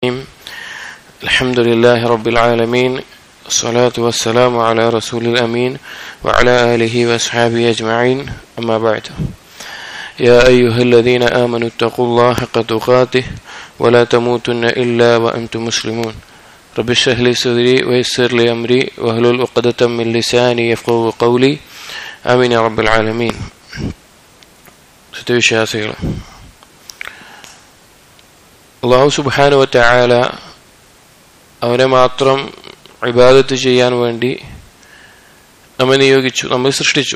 الرحيم. الحمد لله رب العالمين الصلاة والسلام على رسول الأمين وعلى آله وأصحابه أجمعين أما بعد يا أيها الذين آمنوا اتقوا الله حق تقاته ولا تموتن إلا وأنتم مسلمون رب اشرح لي صدري ويسر لي أمري واهلل عقدة من لساني يفقهوا قولي آمين يا رب العالمين സത്യവിശ്വാസികൾ അള്ളാഹു സുബാനുവ ചായാല അവനെ മാത്രം ഇബാദത്ത് ചെയ്യാൻ വേണ്ടി നമ്മെ നിയോഗിച്ചു നമ്മെ സൃഷ്ടിച്ചു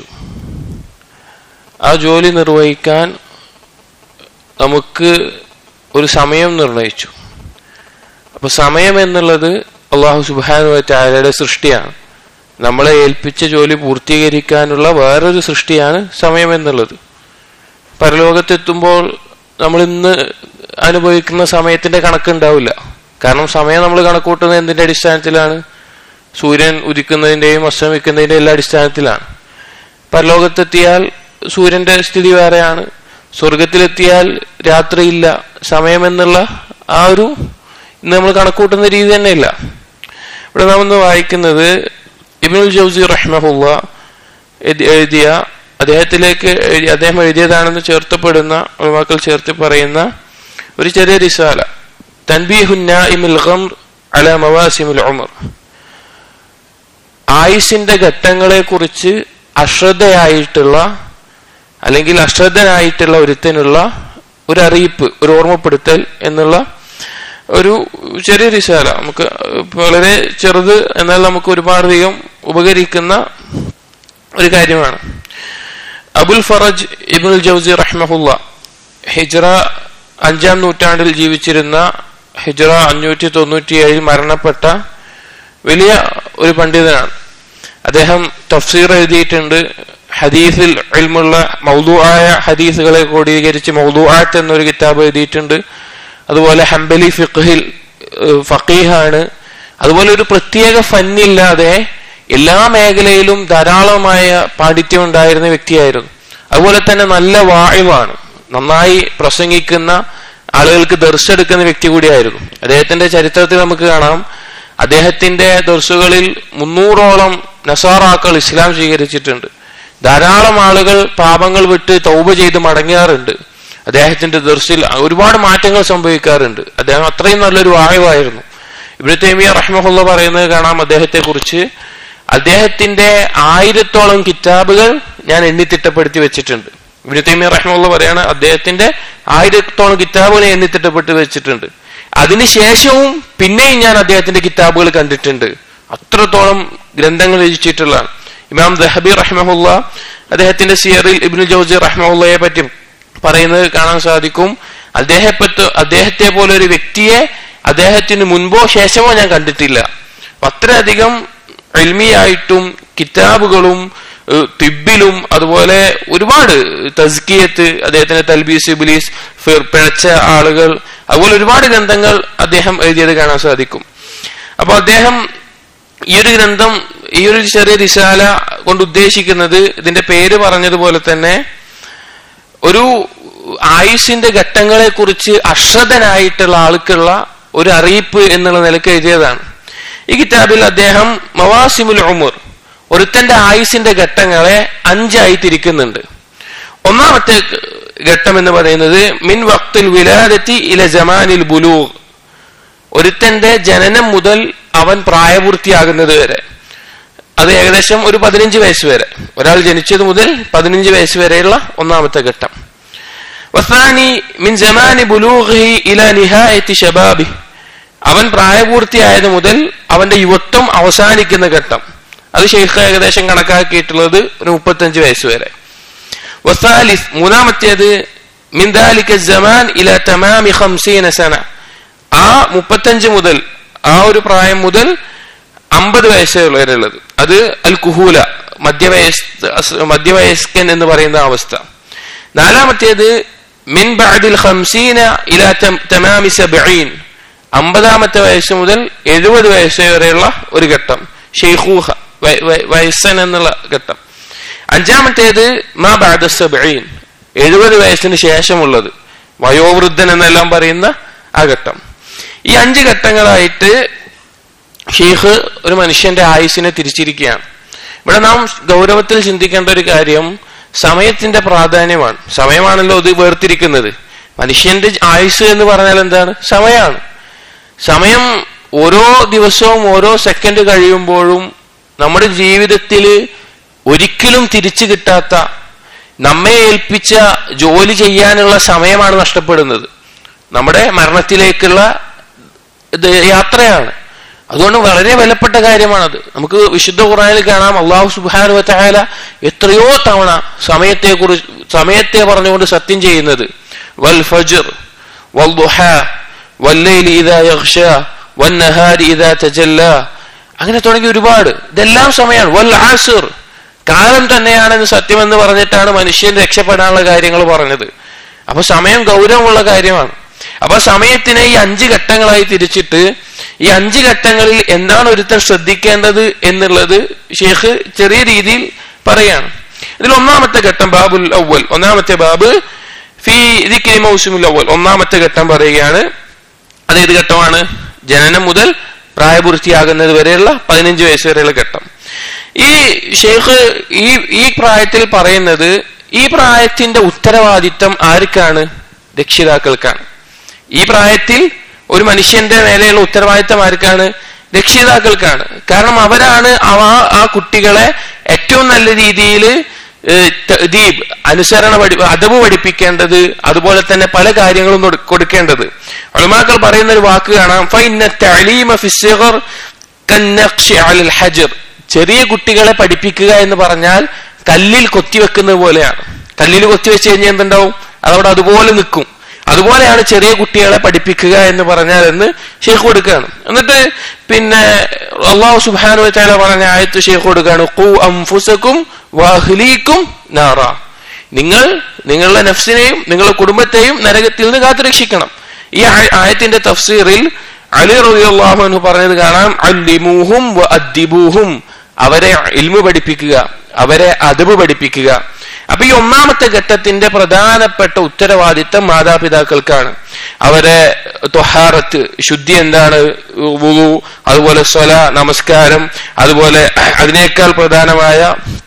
ആ ജോലി നിർവഹിക്കാൻ നമുക്ക് ഒരു സമയം നിർണയിച്ചു അപ്പൊ സമയം എന്നുള്ളത് അള്ളാഹു സുബാനുവ ചായാലയുടെ സൃഷ്ടിയാണ് നമ്മളെ ഏൽപ്പിച്ച ജോലി പൂർത്തീകരിക്കാനുള്ള വേറൊരു സൃഷ്ടിയാണ് സമയം എന്നുള്ളത് പരലോകത്തെത്തുമ്പോൾ നമ്മൾ ഇന്ന് അനുഭവിക്കുന്ന സമയത്തിന്റെ കണക്കുണ്ടാവില്ല കാരണം സമയം നമ്മൾ കണക്കൂട്ടുന്നത് എന്തിന്റെ അടിസ്ഥാനത്തിലാണ് സൂര്യൻ ഉദിക്കുന്നതിന്റെയും അസ്തമിക്കുന്നതിന്റെയും എല്ലാ അടിസ്ഥാനത്തിലാണ് പരലോകത്തെത്തിയാൽ സൂര്യന്റെ സ്ഥിതി വേറെയാണ് സ്വർഗത്തിലെത്തിയാൽ രാത്രിയില്ല സമയം എന്നുള്ള ആ ഒരു ഇന്ന് നമ്മൾ കണക്കൂട്ടുന്ന രീതി തന്നെ ഇല്ല ഇവിടെ നാം ഇന്ന് വായിക്കുന്നത് ഇബിനുൽ ജൗസി റഹ്മഹുല്ല എഴുതിയ അദ്ദേഹത്തിലേക്ക് അദ്ദേഹം എഴുതിയതാണെന്ന് ചേർത്തപ്പെടുന്ന ഒഴിവാക്കൾ ചേർത്ത് പറയുന്ന ഒരു ചെറിയ റിസാല തൻബീഹുന്നിൽ അല മവാസിമുൽ ഉമർ ആയുസിന്റെ ഘട്ടങ്ങളെ കുറിച്ച് അശ്രദ്ധയായിട്ടുള്ള അല്ലെങ്കിൽ അശ്രദ്ധനായിട്ടുള്ള ഒരുത്തിനുള്ള ഒരു അറിയിപ്പ് ഒരു ഓർമ്മപ്പെടുത്തൽ എന്നുള്ള ഒരു ചെറിയ റിസാല നമുക്ക് വളരെ ചെറുത് എന്നാൽ നമുക്ക് ഒരുപാടധികം ഉപകരിക്കുന്ന ഒരു കാര്യമാണ് അബുൽ ഫറജ് ഇബുൽ ജൗസി റഹ്മഹുല്ല ഹിജ്റ അഞ്ചാം നൂറ്റാണ്ടിൽ ജീവിച്ചിരുന്ന ഹിജ്റ അഞ്ഞൂറ്റി തൊണ്ണൂറ്റിയേഴിൽ മരണപ്പെട്ട വലിയ ഒരു പണ്ഡിതനാണ് അദ്ദേഹം തഫ്സീർ എഴുതിയിട്ടുണ്ട് ഹദീസിൽ ഇൽമുള്ള മൗദുആയ ഹദീസുകളെ ക്രോഡീകരിച്ച് മൗദുആത്ത് എന്നൊരു കിതാബ് എഴുതിയിട്ടുണ്ട് അതുപോലെ ഹംബലി ഫിഖ്ഹിൽ ഫക്കീഹാണ് അതുപോലെ ഒരു പ്രത്യേക ഫന്നില്ലാതെ എല്ലാ മേഖലയിലും ധാരാളമായ പാണ്ഡിത്യം ഉണ്ടായിരുന്ന വ്യക്തിയായിരുന്നു അതുപോലെ തന്നെ നല്ല വായുവാണ് നന്നായി പ്രസംഗിക്കുന്ന ആളുകൾക്ക് ദർശെടുക്കുന്ന വ്യക്തി കൂടിയായിരുന്നു അദ്ദേഹത്തിന്റെ ചരിത്രത്തിൽ നമുക്ക് കാണാം അദ്ദേഹത്തിന്റെ ദർസുകളിൽ മുന്നൂറോളം നസാറാക്കൾ ഇസ്ലാം സ്വീകരിച്ചിട്ടുണ്ട് ധാരാളം ആളുകൾ പാപങ്ങൾ വിട്ട് തൗബ ചെയ്ത് മടങ്ങാറുണ്ട് അദ്ദേഹത്തിന്റെ ദർസിൽ ഒരുപാട് മാറ്റങ്ങൾ സംഭവിക്കാറുണ്ട് അദ്ദേഹം അത്രയും നല്ലൊരു വായുവായിരുന്നു ഇവിടെ തേമിയ റഹ്മഹുല്ല പറയുന്നത് കാണാം അദ്ദേഹത്തെ കുറിച്ച് അദ്ദേഹത്തിന്റെ ആയിരത്തോളം കിതാബുകൾ ഞാൻ എണ്ണിത്തിട്ടപ്പെടുത്തി വെച്ചിട്ടുണ്ട് ഇബിന് തൈമിയ റഹ്മുള്ള പറയാണ് അദ്ദേഹത്തിന്റെ ആയിരത്തോളം കിതാബുകൾ എണ്ണിത്തിട്ടപ്പെട്ട് വെച്ചിട്ടുണ്ട് അതിനുശേഷവും പിന്നെയും ഞാൻ അദ്ദേഹത്തിന്റെ കിതാബുകൾ കണ്ടിട്ടുണ്ട് അത്രത്തോളം ഗ്രന്ഥങ്ങൾ രചിച്ചിട്ടുള്ളതാണ് ഇമാം ദഹബി റഹ്മഹുല്ല അദ്ദേഹത്തിന്റെ സിയറിൽ ഇബിന് ജോജി റഹ്മുള്ളയെ പറ്റി പറയുന്നത് കാണാൻ സാധിക്കും അദ്ദേഹത്തെ അദ്ദേഹത്തെ പോലെ ഒരു വ്യക്തിയെ അദ്ദേഹത്തിന് മുൻപോ ശേഷമോ ഞാൻ കണ്ടിട്ടില്ല അത്രയധികം എൽമിയായിട്ടും കിതാബുകളും തിബിലും അതുപോലെ ഒരുപാട് തസ്കിയത്ത് അദ്ദേഹത്തിന്റെ തൽബീസ് ഇബിലീസ് പിഴച്ച ആളുകൾ അതുപോലെ ഒരുപാട് ഗ്രന്ഥങ്ങൾ അദ്ദേഹം എഴുതിയത് കാണാൻ സാധിക്കും അപ്പൊ അദ്ദേഹം ഈ ഒരു ഗ്രന്ഥം ഈ ഒരു ചെറിയ ദിശാല കൊണ്ട് ഉദ്ദേശിക്കുന്നത് ഇതിന്റെ പേര് പറഞ്ഞതുപോലെ തന്നെ ഒരു ആയുസിന്റെ ഘട്ടങ്ങളെ കുറിച്ച് അശ്രദ്ധനായിട്ടുള്ള ആൾക്കുള്ള ഒരു അറിയിപ്പ് എന്നുള്ള നിലക്ക് എഴുതിയതാണ് ഈ കിതാബിൽ അദ്ദേഹം മവാസിമുൽ ഉമർ ഒരുത്തന്റെ ആയുസിന്റെ ഘട്ടങ്ങളെ അഞ്ചായി തിരിക്കുന്നുണ്ട് ഒന്നാമത്തെ ഘട്ടം എന്ന് പറയുന്നത് മിൻ വക്തുൽ വിലാദത്തി ഇല ജമാനിൽ ബുലൂഗ് ഒരുത്തന്റെ ജനനം മുതൽ അവൻ പ്രായപൂർത്തിയാകുന്നത് വരെ അത് ഏകദേശം ഒരു പതിനഞ്ച് വയസ്സ് വരെ ഒരാൾ ജനിച്ചത് മുതൽ പതിനഞ്ച് വയസ്സ് വരെയുള്ള ഒന്നാമത്തെ ഘട്ടം വസാനി മിൻ ജമാനി ബുലൂഹി ഇല നിഹായത്തി ഷബാബി അവൻ പ്രായപൂർത്തിയായത് മുതൽ അവന്റെ യുവത്വം അവസാനിക്കുന്ന ഘട്ടം അത് ഷെയ്ഖ് ഏകദേശം കണക്കാക്കിയിട്ടുള്ളത് ഒരു മുപ്പത്തഞ്ച് വയസ്സ് വരെ വസാലിസ് മൂന്നാമത്തേത് മിന്ദാലിക്ക ജമാൻ ഇല തമാമി ഹംസീന സന ആ മുപ്പത്തഞ്ച് മുതൽ ആ ഒരു പ്രായം മുതൽ അമ്പത് വയസ്സ് വരെയുള്ളത് അത് അൽ കുഹൂല മധ്യവയസ് മധ്യവയസ്കൻ എന്ന് പറയുന്ന അവസ്ഥ നാലാമത്തേത് മിൻ ബഅദിൽ ഹംസീന ഇല തമാമി സബഈൻ അമ്പതാമത്തെ വയസ്സ് മുതൽ എഴുപത് വയസ്സ് വരെയുള്ള ഒരു ഘട്ടം ഷെയ്ഖൂഹ വയസ്സൻ എന്നുള്ള ഘട്ടം അഞ്ചാമത്തേത് മാ ബാദ സബഈൻ എഴുപത് വയസ്സിന് ശേഷമുള്ളത് വയോവൃദ്ധൻ എന്നെല്ലാം പറയുന്ന ആ ഘട്ടം ഈ അഞ്ച് ഘട്ടങ്ങളായിട്ട് ഷെയ്ഖ് ഒരു മനുഷ്യന്റെ ആയുസിനെ തിരിച്ചിരിക്കുകയാണ് ഇവിടെ നാം ഗൗരവത്തിൽ ചിന്തിക്കേണ്ട ഒരു കാര്യം സമയത്തിന്റെ പ്രാധാന്യമാണ് സമയമാണല്ലോ ഇത് വേർതിരിക്കുന്നത് മനുഷ്യന്റെ ആയുസ് എന്ന് പറഞ്ഞാൽ എന്താണ് സമയമാണ് സമയം ഓരോ ദിവസവും ഓരോ സെക്കൻഡ് കഴിയുമ്പോഴും നമ്മുടെ ജീവിതത്തിൽ ഒരിക്കലും തിരിച്ചു കിട്ടാത്ത നമ്മെ ഏൽപ്പിച്ച ജോലി ചെയ്യാനുള്ള സമയമാണ് നഷ്ടപ്പെടുന്നത് നമ്മുടെ മരണത്തിലേക്കുള്ള ഇത് യാത്രയാണ് അതുകൊണ്ട് വളരെ വിലപ്പെട്ട കാര്യമാണത് നമുക്ക് വിശുദ്ധ ഖുറാനിൽ കാണാം അള്ളാഹു സുബാനു വത്തായാല എത്രയോ തവണ സമയത്തെ കുറിച്ച് സമയത്തെ പറഞ്ഞുകൊണ്ട് സത്യം ചെയ്യുന്നത് വൽ ഫജർ വൽ ദുഹ വല്ലൈലി ഇദാ യഗ്ഷ വന്നഹാരി ഇദാ തജല്ല അങ്ങനെ തുടങ്ങി ഒരുപാട് ഇതെല്ലാം സമയമാണ് വൽ ആസിർ കാലം തന്നെയാണെന്ന് സത്യമെന്ന് പറഞ്ഞിട്ടാണ് മനുഷ്യൻ രക്ഷപ്പെടാനുള്ള കാര്യങ്ങൾ പറഞ്ഞത് അപ്പൊ സമയം ഗൗരവമുള്ള കാര്യമാണ് അപ്പൊ സമയത്തിനെ ഈ അഞ്ച് ഘട്ടങ്ങളായി തിരിച്ചിട്ട് ഈ അഞ്ച് ഘട്ടങ്ങളിൽ എന്താണ് ഒരുത്തൻ ശ്രദ്ധിക്കേണ്ടത് എന്നുള്ളത് ഷേഖ് ചെറിയ രീതിയിൽ പറയാണ് ഇതിൽ ഒന്നാമത്തെ ഘട്ടം ബാബുൽ അവൽ ഒന്നാമത്തെ ബാബ് ഫി ദിക്കിരി മൗസുമുൽ അവൽ ഒന്നാമത്തെ ഘട്ടം പറയുകയാണ് അത് ഏത് ഘട്ടമാണ് ജനനം മുതൽ പ്രായപൂർത്തിയാകുന്നത് വരെയുള്ള പതിനഞ്ച് വയസ്സ് വരെയുള്ള ഘട്ടം ഈ ഷെയ്ഖ് ഈ ഈ പ്രായത്തിൽ പറയുന്നത് ഈ പ്രായത്തിന്റെ ഉത്തരവാദിത്തം ആർക്കാണ് രക്ഷിതാക്കൾക്കാണ് ഈ പ്രായത്തിൽ ഒരു മനുഷ്യന്റെ മേലെയുള്ള ഉത്തരവാദിത്തം ആർക്കാണ് രക്ഷിതാക്കൾക്കാണ് കാരണം അവരാണ് അവ ആ കുട്ടികളെ ഏറ്റവും നല്ല രീതിയിൽ ദീപ് അനുസരണ പഠി അതവ് പഠിപ്പിക്കേണ്ടത് അതുപോലെ തന്നെ പല കാര്യങ്ങളും കൊടു- കൊടുക്കേണ്ടത് അളുമാക്കൾ പറയുന്ന ഒരു വാക്ക് കാണാം ഫൈന തഅലീമ ഫിസ്സിഗർ കന്നഖ്ശി അലൽ ഹജർ ചെറിയ കുട്ടികളെ പഠിപ്പിക്കുക എന്ന് പറഞ്ഞാൽ കല്ലിൽ കൊത്തിവെക്കുന്നത് പോലെയാണ് കല്ലിൽ കൊത്തിവെച്ച് കഴിഞ്ഞാൽ എന്തുണ്ടാവും അതവിടെ അതുപോലെ നിൽക്കും അതുപോലെയാണ് ചെറിയ കുട്ടികളെ പഠിപ്പിക്കുക എന്ന് പറഞ്ഞാൽ എന്ന് ഷെയ്ഖ് കൊടുക്കുകയാണ് എന്നിട്ട് പിന്നെ അള്ളാഹു സുബാനു വെച്ചാല പറഞ്ഞ ആയത്ത് ഷെയ്ഖ് കൊടുക്കുകയാണ് ഖു അംഫുസക്കും വാഹ്ലീക്കും നാറ നിങ്ങൾ നിങ്ങളുടെ നഫ്സിനെയും നിങ്ങളുടെ കുടുംബത്തെയും നരകത്തിൽ നിന്ന് കാത്തുരക്ഷിക്കണം ഈ ആയ- ആയത്തിന്റെ തഫ്സീറിൽ അലി റളിയല്ലാഹു അൻഹു പറഞ്ഞത് കാണാം അല്ലിമൂഹും വ അദ്ദിബൂഹും അവരെ ഇൽമു പഠിപ്പിക്കുക അവരെ അതബ് പഠിപ്പിക്കുക അപ്പൊ ഈ ഒന്നാമത്തെ ഘട്ടത്തിന്റെ പ്രധാനപ്പെട്ട ഉത്തരവാദിത്തം മാതാപിതാക്കൾക്കാണ് അവരെ തൊഹാറത്ത് ശുദ്ധി എന്താണ് വുളു അതുപോലെ സ്വല നമസ്കാരം അതുപോലെ അതിനേക്കാൾ പ്രധാനമായ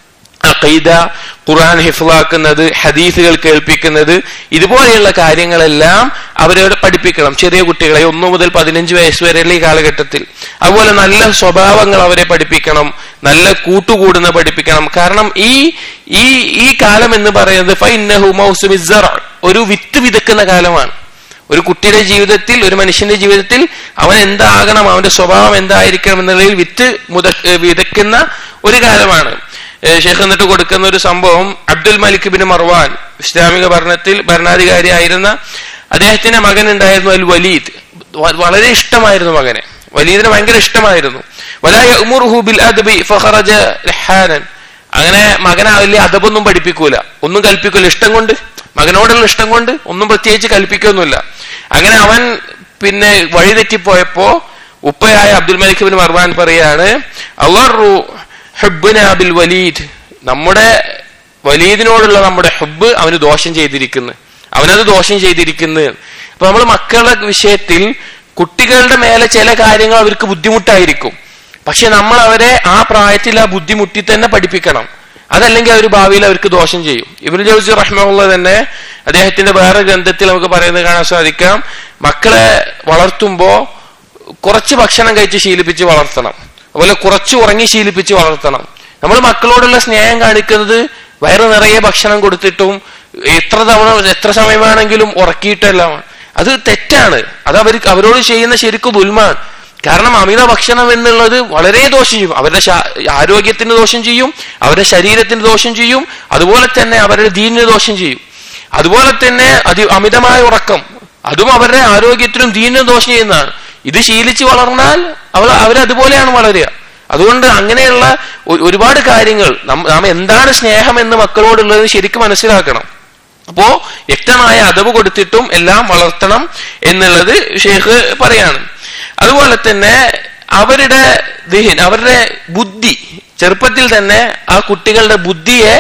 അഖീദ ഖുർആൻ ഹിഫ്ലാക്കുന്നത് ഹദീസുകൾ കേൾപ്പിക്കുന്നത് ഇതുപോലെയുള്ള കാര്യങ്ങളെല്ലാം അവരോട് പഠിപ്പിക്കണം ചെറിയ കുട്ടികളെ ഒന്നു മുതൽ പതിനഞ്ച് വയസ്സ് വരെയുള്ള ഈ കാലഘട്ടത്തിൽ അതുപോലെ നല്ല സ്വഭാവങ്ങൾ അവരെ പഠിപ്പിക്കണം നല്ല കൂട്ടുകൂടുന്ന പഠിപ്പിക്കണം കാരണം ഈ ഈ ഈ കാലം എന്ന് പറയുന്നത് ഫൈനഹു മൗസുമി സറ, ഒരു വിത്ത് വിതക്കുന്ന കാലമാണ് ഒരു കുട്ടിയുടെ ജീവിതത്തിൽ ഒരു മനുഷ്യന്റെ ജീവിതത്തിൽ അവൻ എന്താകണം അവന്റെ സ്വഭാവം എന്തായിരിക്കണം എന്നുള്ളതിൽ വിത്ത് മുത ഏഹ് വിതയ്ക്കുന്ന ഒരു കാലമാണ് ഏഹ് ഷെയ്ഖ് എന്നിട്ട് കൊടുക്കുന്ന ഒരു സംഭവം അബ്ദുൽ മലിക് ബിൻ മർവാൻ ഇസ്ലാമിക ഭരണത്തിൽ ഭരണാധികാരിയായിരുന്ന അദ്ദേഹത്തിന്റെ മകൻ ഉണ്ടായിരുന്നു അൽ വലീദ് വ- വളരെ ഇഷ്ടമായിരുന്നു മകനെ വലീദിന് ഭയങ്കര ഇഷ്ടമായിരുന്നു വലായ ബിൽ അദ്ബി ഫഖറജ ലഹാനൻ അങ്ങനെ മകനെ വലിയ അദബൊന്നും പഠിപ്പിക്കൂല ഒന്നും കൽപ്പിക്കൂല ഇഷ്ടം കൊണ്ട് മകനോടുള്ള ഇഷ്ടം കൊണ്ട് ഒന്നും പ്രത്യേകിച്ച് കൽപ്പിക്കൊന്നുമില്ല അങ്ങനെ അവൻ പിന്നെ വഴിതെറ്റിപ്പോയപ്പോ ഉപ്പയായ അബ്ദുൽ മലിക് ബിൻ മർവാൻ പറയാണ് അള്ളറു ഹുബ്ബുന ബിൽ വലീദ് നമ്മുടെ വലീദിനോടുള്ള നമ്മുടെ ഹുബ് അവന് ദോഷം ചെയ്തിരിക്കുന്നു അവനത് ദോഷം ചെയ്തിരിക്കുന്നു അപ്പൊ നമ്മൾ മക്കളുടെ വിഷയത്തിൽ കുട്ടികളുടെ മേലെ ചില കാര്യങ്ങൾ അവർക്ക് ബുദ്ധിമുട്ടായിരിക്കും പക്ഷെ നമ്മൾ അവരെ ആ പ്രായത്തിൽ ആ ബുദ്ധിമുട്ടി തന്നെ പഠിപ്പിക്കണം അതല്ലെങ്കിൽ അവർ ഭാവിയിൽ അവർക്ക് ദോഷം ചെയ്യും ഇബിൻ ജോസി റഹ്മുള്ള തന്നെ അദ്ദേഹത്തിന്റെ വേറെ ഗ്രന്ഥത്തിൽ നമുക്ക് പറയുന്നത് കാണാൻ സാധിക്കാം മക്കളെ വളർത്തുമ്പോ കുറച്ച് ഭക്ഷണം കഴിച്ച് ശീലിപ്പിച്ച് വളർത്തണം അതുപോലെ കുറച്ച് ഉറങ്ങി ശീലിപ്പിച്ച് വളർത്തണം നമ്മൾ മക്കളോടുള്ള സ്നേഹം കാണിക്കുന്നത് വയറ് നിറയെ ഭക്ഷണം കൊടുത്തിട്ടും എത്ര തവണ എത്ര സമയമാണെങ്കിലും ഉറക്കിയിട്ടെല്ലാമാണ് അത് തെറ്റാണ് അത് അവർക്ക് അവരോട് ചെയ്യുന്ന ശരിക്കും ദുൽമാണ് കാരണം അമിത ഭക്ഷണം എന്നുള്ളത് വളരെ ദോഷം ചെയ്യും അവരുടെ ശാ- ആരോഗ്യത്തിന് ദോഷം ചെയ്യും അവരുടെ ശരീരത്തിന് ദോഷം ചെയ്യും അതുപോലെ തന്നെ അവരുടെ ദീനിന് ദോഷം ചെയ്യും അതുപോലെ തന്നെ അതി അമിതമായ ഉറക്കം അതും അവരുടെ ആരോഗ്യത്തിനും ദീനിനും ദോഷം ചെയ്യുന്നതാണ് ഇത് ശീലിച്ച് വളർന്നാൽ അവർ അവരതുപോലെയാണ് വളരുക അതുകൊണ്ട് അങ്ങനെയുള്ള ഒ- ഒരുപാട് കാര്യങ്ങൾ നം- നാം എന്താണ് സ്നേഹം എന്ന് മക്കളോടുള്ളത് ശരിക്കും മനസ്സിലാക്കണം അപ്പോ വ്യക്തമായ അതവ് കൊടുത്തിട്ടും എല്ലാം വളർത്തണം എന്നുള്ളത് ഷേഖ് പറയാണ് അതുപോലെ തന്നെ അവരുടെ ദിഹിൻ അവരുടെ ബുദ്ധി ചെറുപ്പത്തിൽ തന്നെ ആ കുട്ടികളുടെ ബുദ്ധിയെ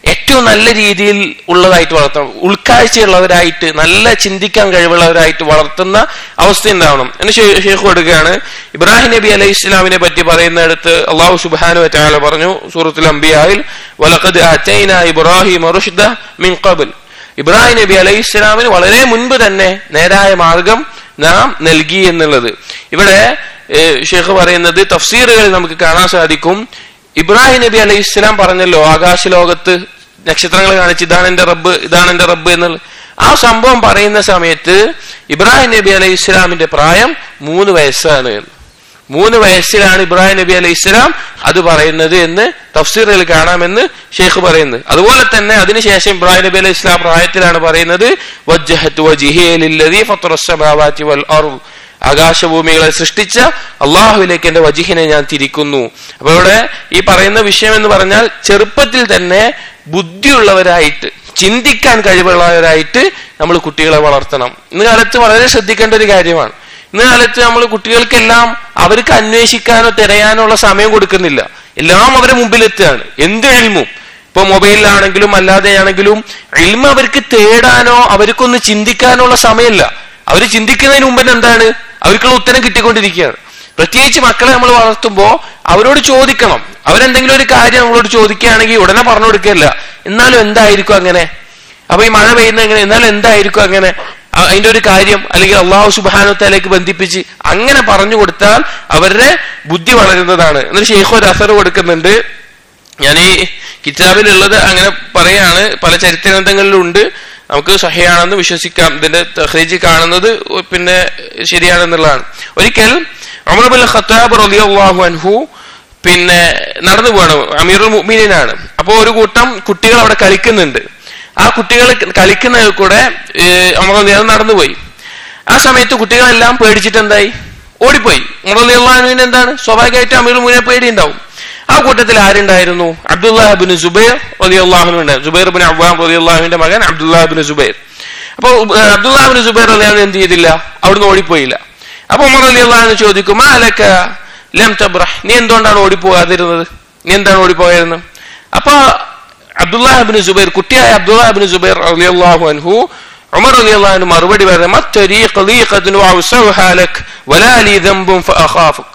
ഏറ്റവും നല്ല രീതിയിൽ ഉള്ളതായിട്ട് വളർത്തണം ഉൾക്കാഴ്ചയുള്ളവരായിട്ട് നല്ല ചിന്തിക്കാൻ കഴിവുള്ളവരായിട്ട് വളർത്തുന്ന അവസ്ഥ ഉണ്ടാവണം എന്ന് ഷേ- ഷേഖ് കൊടുക്കുകയാണ് ഇബ്രാഹിം നബി അലൈഹി ഇസ്ലാമിനെ പറ്റി പറയുന്നിടത്ത് അള്ളാഹു സുബാനു വറ്റാല പറഞ്ഞു സൂറത്തുൽ അംബിയായിൽ വലഖദ് അറ്റൈന ഇബ്രാഹിം റുഷ്ദ മിൻ ഖബൽ ഇബ്രാഹിം നബി അലൈഹി ഇസ്ലാമിന് വളരെ മുൻപ് തന്നെ നേരായ മാർഗം നാം നൽകി എന്നുള്ളത് ഇവിടെ ഏഹ്, ഷേഖ് പറയുന്നത് തഫ്സീറുകളിൽ നമുക്ക് കാണാൻ സാധിക്കും ഇബ്രാഹിം നബി അലൈഹി ഇസ്ലാം പറഞ്ഞല്ലോ ആകാശ ലോകത്ത് നക്ഷത്രങ്ങൾ കാണിച്ച് ഇതാണ് എന്റെ റബ്ബ് ഇതാണ് എന്റെ റബ്ബ് എന്നുള്ള ആ സംഭവം പറയുന്ന സമയത്ത് ഇബ്രാഹിം നബി അലൈഹി ഇസ്ലാമിന്റെ പ്രായം മൂന്ന് വയസ്സാണ് എന്ന്. മൂന്ന് വയസ്സിലാണ് ഇബ്രാഹിം നബി അലൈഹി ഇസ്ലാം അത് പറയുന്നത് എന്ന് തഫ്സീറിൽ കാണാമെന്ന് ഷെയ്ഖ് പറയുന്നത് അതുപോലെ തന്നെ അതിനുശേഷം ഇബ്രാഹിം നബി അലൈഹി ഇസ്ലാം പ്രായത്തിലാണ് പറയുന്നത് വജ്ജഹത്ത് വജിഹിയ ലില്ലദീ ഫത്തറസ് സമാവാതി വൽ അർദ് ആകാശഭൂമികളെ സൃഷ്ടിച്ച അള്ളാഹുവിലേക്ക് എന്റെ വജിഹിനെ ഞാൻ തിരിക്കുന്നു അപ്പൊ ഇവിടെ ഈ പറയുന്ന വിഷയം എന്ന് പറഞ്ഞാൽ ചെറുപ്പത്തിൽ തന്നെ ബുദ്ധിയുള്ളവരായിട്ട് ചിന്തിക്കാൻ കഴിവുള്ളവരായിട്ട് നമ്മൾ കുട്ടികളെ വളർത്തണം ഇന്ന് കാലത്ത് വളരെ ശ്രദ്ധിക്കേണ്ട ഒരു കാര്യമാണ് ഇന്ന് കാലത്ത് നമ്മൾ കുട്ടികൾക്കെല്ലാം അവർക്ക് അന്വേഷിക്കാനോ തിരയാനോ ഉള്ള സമയം കൊടുക്കുന്നില്ല എല്ലാം അവരെ മുമ്പിലെത്തുകയാണ് എന്ത് എൽമും ഇപ്പൊ മൊബൈലിലാണെങ്കിലും അല്ലാതെയാണെങ്കിലും എൽമ അവർക്ക് തേടാനോ അവർക്കൊന്ന് ചിന്തിക്കാനോ ഉള്ള സമയമല്ല അവർ ചിന്തിക്കുന്നതിന് മുമ്പ് തന്നെ എന്താണ് അവർക്കുള്ള ഉത്തരം കിട്ടിക്കൊണ്ടിരിക്കുകയാണ് പ്രത്യേകിച്ച് മക്കളെ നമ്മൾ വളർത്തുമ്പോൾ അവരോട് ചോദിക്കണം അവരെന്തെങ്കിലും ഒരു കാര്യം നമ്മളോട് ചോദിക്കുകയാണെങ്കിൽ ഉടനെ പറഞ്ഞു കൊടുക്കുകയല്ല എന്നാലും എന്തായിരിക്കും അങ്ങനെ അപ്പൊ ഈ മഴ പെയ്യുന്ന എങ്ങനെ എന്നാലും എന്തായിരിക്കും അങ്ങനെ അ- അതിന്റെ ഒരു കാര്യം അല്ലെങ്കിൽ അള്ളാഹു സുബാനുത്തലേക്ക് ബന്ധിപ്പിച്ച് അങ്ങനെ പറഞ്ഞു കൊടുത്താൽ അവരുടെ ബുദ്ധി വളരുന്നതാണ് എന്നിട്ട് ഷെയ്ഖ് ഒരു അസർ കൊടുക്കുന്നുണ്ട് ഞാൻ ഈ കിതാബിലുള്ളത് അങ്ങനെ പറയാണ് പല ചരിത്ര ഗ്രന്ഥങ്ങളിലും ഉണ്ട് നമുക്ക് സഹയാണെന്ന് വിശ്വസിക്കാം ഇതിന്റെ തഹ്രീജ് കാണുന്നത് പിന്നെ ശരിയാണെന്നുള്ളതാണ് ഒരിക്കൽ അമർബുൽ ഖത്താബ് റളിയല്ലാഹു അൻഹു പിന്നെ നടന്നു പോവാണ് അമീറുൽ മുഅ്മിനീനാണ് അപ്പോൾ ഒരു കൂട്ടം കുട്ടികൾ അവിടെ കളിക്കുന്നുണ്ട് ആ കുട്ടികൾ കളിക്കുന്നതിൽ കൂടെ അമർ നടന്നുപോയി ആ സമയത്ത് കുട്ടികളെല്ലാം പേടിച്ചിട്ട് എന്തായി ഓടിപ്പോയി മുറലിയുള്ളാഹുവിന് എന്താണ് സ്വാഭാവികമായിട്ട് അമീർ മുനെ പേടി ഉണ്ടാവും ആ കൂട്ടത്തിൽ ആരുണ്ടായിരുന്നു അബ്ദുല്ലാഹിബിൻ സുബൈർ റലിയുള്ളാഹുനു ഉണ്ട് സുബൈർ ബിൻ അബ്വാം റലിയുള്ളാഹുവിന്റെ മകൻ അബ്ദുല്ലാഹിബിൻ സുബൈർ അപ്പൊ അബ്ദുല്ലാഹിബിൻ സുബൈർ അലിയാഹു എന്ത് ചെയ്തില്ല അവിടുന്ന് ഓടിപ്പോയില്ല അപ്പൊ ഉമർ അലി അള്ളാഹു ചോദിക്കും മാലക്ക ലം തബ്രഹ് നീ എന്തുകൊണ്ടാണ് ഓടിപ്പോകാതിരുന്നത് നീ എന്താണ് ഓടിപ്പോയിരുന്നത് അപ്പൊ അബ്ദുല്ലാഹിബിൻ സുബൈർ കുട്ടിയായ അബ്ദുല്ലാഹിബിൻ സുബൈർ റളിയല്ലാഹു അൻഹു ഉമർ റളിയല്ലാഹു അൻഹു മറുപടി പറഞ്ഞു മത്തരീഖ ലീഖത്തുൻ വഅസ്സൗഹാ ലക് വലാ ലീ ദംബുൻ ഫഅഖാഫുക്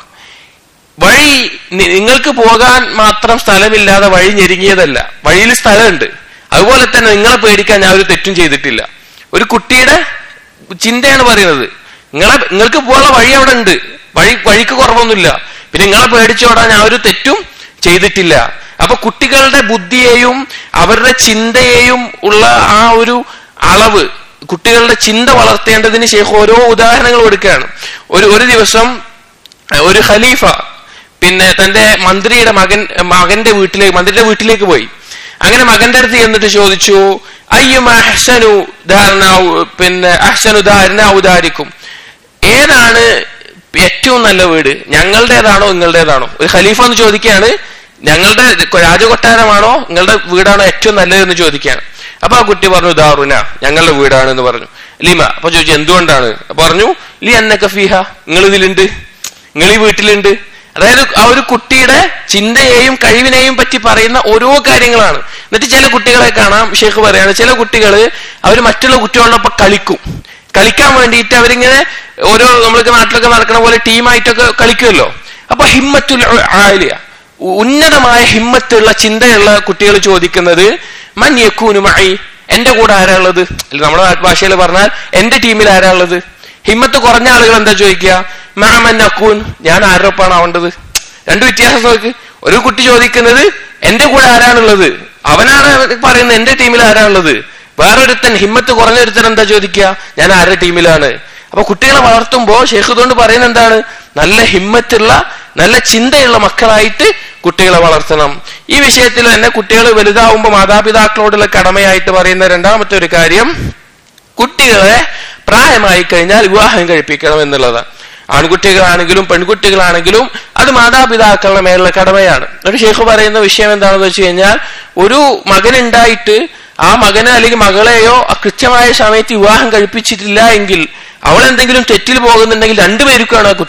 വഴി നി- നിങ്ങൾക്ക് പോകാൻ മാത്രം സ്ഥലമില്ലാതെ വഴി ഞെരുങ്ങിയതല്ല വഴിയിൽ സ്ഥലമുണ്ട് അതുപോലെ തന്നെ നിങ്ങളെ പേടിക്കാൻ ഞാൻ ഒരു തെറ്റും ചെയ്തിട്ടില്ല ഒരു കുട്ടിയുടെ ചിന്തയാണ് പറയുന്നത് നിങ്ങളെ നിങ്ങൾക്ക് പോകാനുള്ള വഴി അവിടെ ഉണ്ട് വഴി വഴിക്ക് കുറവൊന്നുമില്ല പിന്നെ നിങ്ങളെ പേടിച്ചോടാൻ ഞാൻ ഒരു തെറ്റും ചെയ്തിട്ടില്ല അപ്പൊ കുട്ടികളുടെ ബുദ്ധിയെയും അവരുടെ ചിന്തയെയും ഉള്ള ആ ഒരു അളവ് കുട്ടികളുടെ ചിന്ത വളർത്തേണ്ടതിന് ശേഷം ഓരോ ഉദാഹരണങ്ങൾ കൊടുക്കുകയാണ് ഒരു ഒരു ദിവസം ഒരു ഖലീഫ പിന്നെ തന്റെ മന്ത്രിയുടെ മകൻ മകന്റെ വീട്ടിലേക്ക് മന്ത്രിയുടെ വീട്ടിലേക്ക് പോയി അങ്ങനെ മകന്റെ അടുത്ത് ചെന്നിട്ട് ചോദിച്ചു അയ്യും അഹ്സനു ധാരണ പിന്നെ അഹ്സനു ധാരണ ഔദാരിക്കും ഏതാണ് ഏറ്റവും നല്ല വീട് ഞങ്ങളുടേതാണോ നിങ്ങളുടേതാണോ ഒരു ഖലീഫ എന്ന് ചോദിക്കുകയാണ് ഞങ്ങളുടെ രാജകൊട്ടാരമാണോ നിങ്ങളുടെ വീടാണോ ഏറ്റവും നല്ലതെന്ന് ചോദിക്കുകയാണ് അപ്പൊ ആ കുട്ടി പറഞ്ഞു ദാറുന ഞങ്ങളുടെ വീടാണ് എന്ന് പറഞ്ഞു ലിമ അപ്പൊ ചോദിച്ചു എന്തുകൊണ്ടാണ് അപ്പൊ പറഞ്ഞു ലി അന്നക്ക ഫീഹ നിങ്ങൾ ഇതിലുണ്ട് നിങ്ങൾ ഈ വീട്ടിലുണ്ട് അതായത് ആ ഒരു കുട്ടിയുടെ ചിന്തയെയും കഴിവിനെയും പറ്റി പറയുന്ന ഓരോ കാര്യങ്ങളാണ് എന്നിട്ട് ചില കുട്ടികളെ കാണാം ഷേഖ് പറയാണ് ചില കുട്ടികൾ അവർ മറ്റുള്ള കുട്ടികളോടൊപ്പം കളിക്കും കളിക്കാൻ വേണ്ടിയിട്ട് അവരിങ്ങനെ ഓരോ നമ്മൾക്ക് നാട്ടിലൊക്കെ നടക്കണ പോലെ ടീമായിട്ടൊക്കെ കളിക്കുമല്ലോ അപ്പൊ ഹിമ്മത്തുൽ ആലിയ ഉന്നതമായ ഹിമ്മത്തുള്ള ചിന്തയുള്ള കുട്ടികൾ ചോദിക്കുന്നത് മൻ യക്കൂനുമായി എന്റെ കൂടെ ആരാ ഉള്ളത് അല്ല നമ്മുടെ ഭാഷയിൽ പറഞ്ഞാൽ എന്റെ ടീമിൽ ആരാ ഉള്ളത് ഹിമ്മത്ത് കുറഞ്ഞ ആളുകൾ എന്താ ചോദിക്കുക മാമൻ അക്കൂൻ ഞാൻ ആരോപ്പാണ് ആവേണ്ടത് രണ്ട് വ്യത്യാസം നോക്ക് ഒരു കുട്ടി ചോദിക്കുന്നത് എന്റെ കൂടെ ആരാണുള്ളത് അവനാണ് പറയുന്നത് എന്റെ ടീമിൽ ആരാണുള്ളത് വേറൊരുത്തൻ ഹിമ്മത്ത് കുറഞ്ഞൊരുത്തൻ എന്താ ചോദിക്കുക ഞാൻ ആരുടെ ടീമിലാണ് അപ്പൊ കുട്ടികളെ വളർത്തുമ്പോ ഷെയ്ഖ് കൊണ്ട് പറയുന്നത് എന്താണ് നല്ല ഹിമ്മത്തുള്ള നല്ല ചിന്തയുള്ള മക്കളായിട്ട് കുട്ടികളെ വളർത്തണം ഈ വിഷയത്തിൽ തന്നെ കുട്ടികൾ വലുതാവുമ്പോൾ മാതാപിതാക്കളോടുള്ള കടമയായിട്ട് പറയുന്ന രണ്ടാമത്തെ ഒരു കാര്യം കുട്ടികളെ പ്രായമായി കഴിഞ്ഞാൽ വിവാഹം കഴിപ്പിക്കണം എന്നുള്ളതാണ് ആൺകുട്ടികളാണെങ്കിലും പെൺകുട്ടികളാണെങ്കിലും അത് മാതാപിതാക്കളുടെ മേലുള്ള കടമയാണ് ഒരു ഷെയ്ഖ് പറയുന്ന വിഷയം എന്താണെന്ന് വെച്ച് കഴിഞ്ഞാൽ ഒരു മകനുണ്ടായിട്ട് ആ മകനെ അല്ലെങ്കിൽ മകളെയോ ആ കൃത്യമായ സമയത്ത് വിവാഹം കഴിപ്പിച്ചിട്ടില്ല എങ്കിൽ അവൾ എന്തെങ്കിലും തെറ്റിൽ പോകുന്നുണ്ടെങ്കിൽ രണ്ടുപേർക്കാണ് ആ കുറ്റം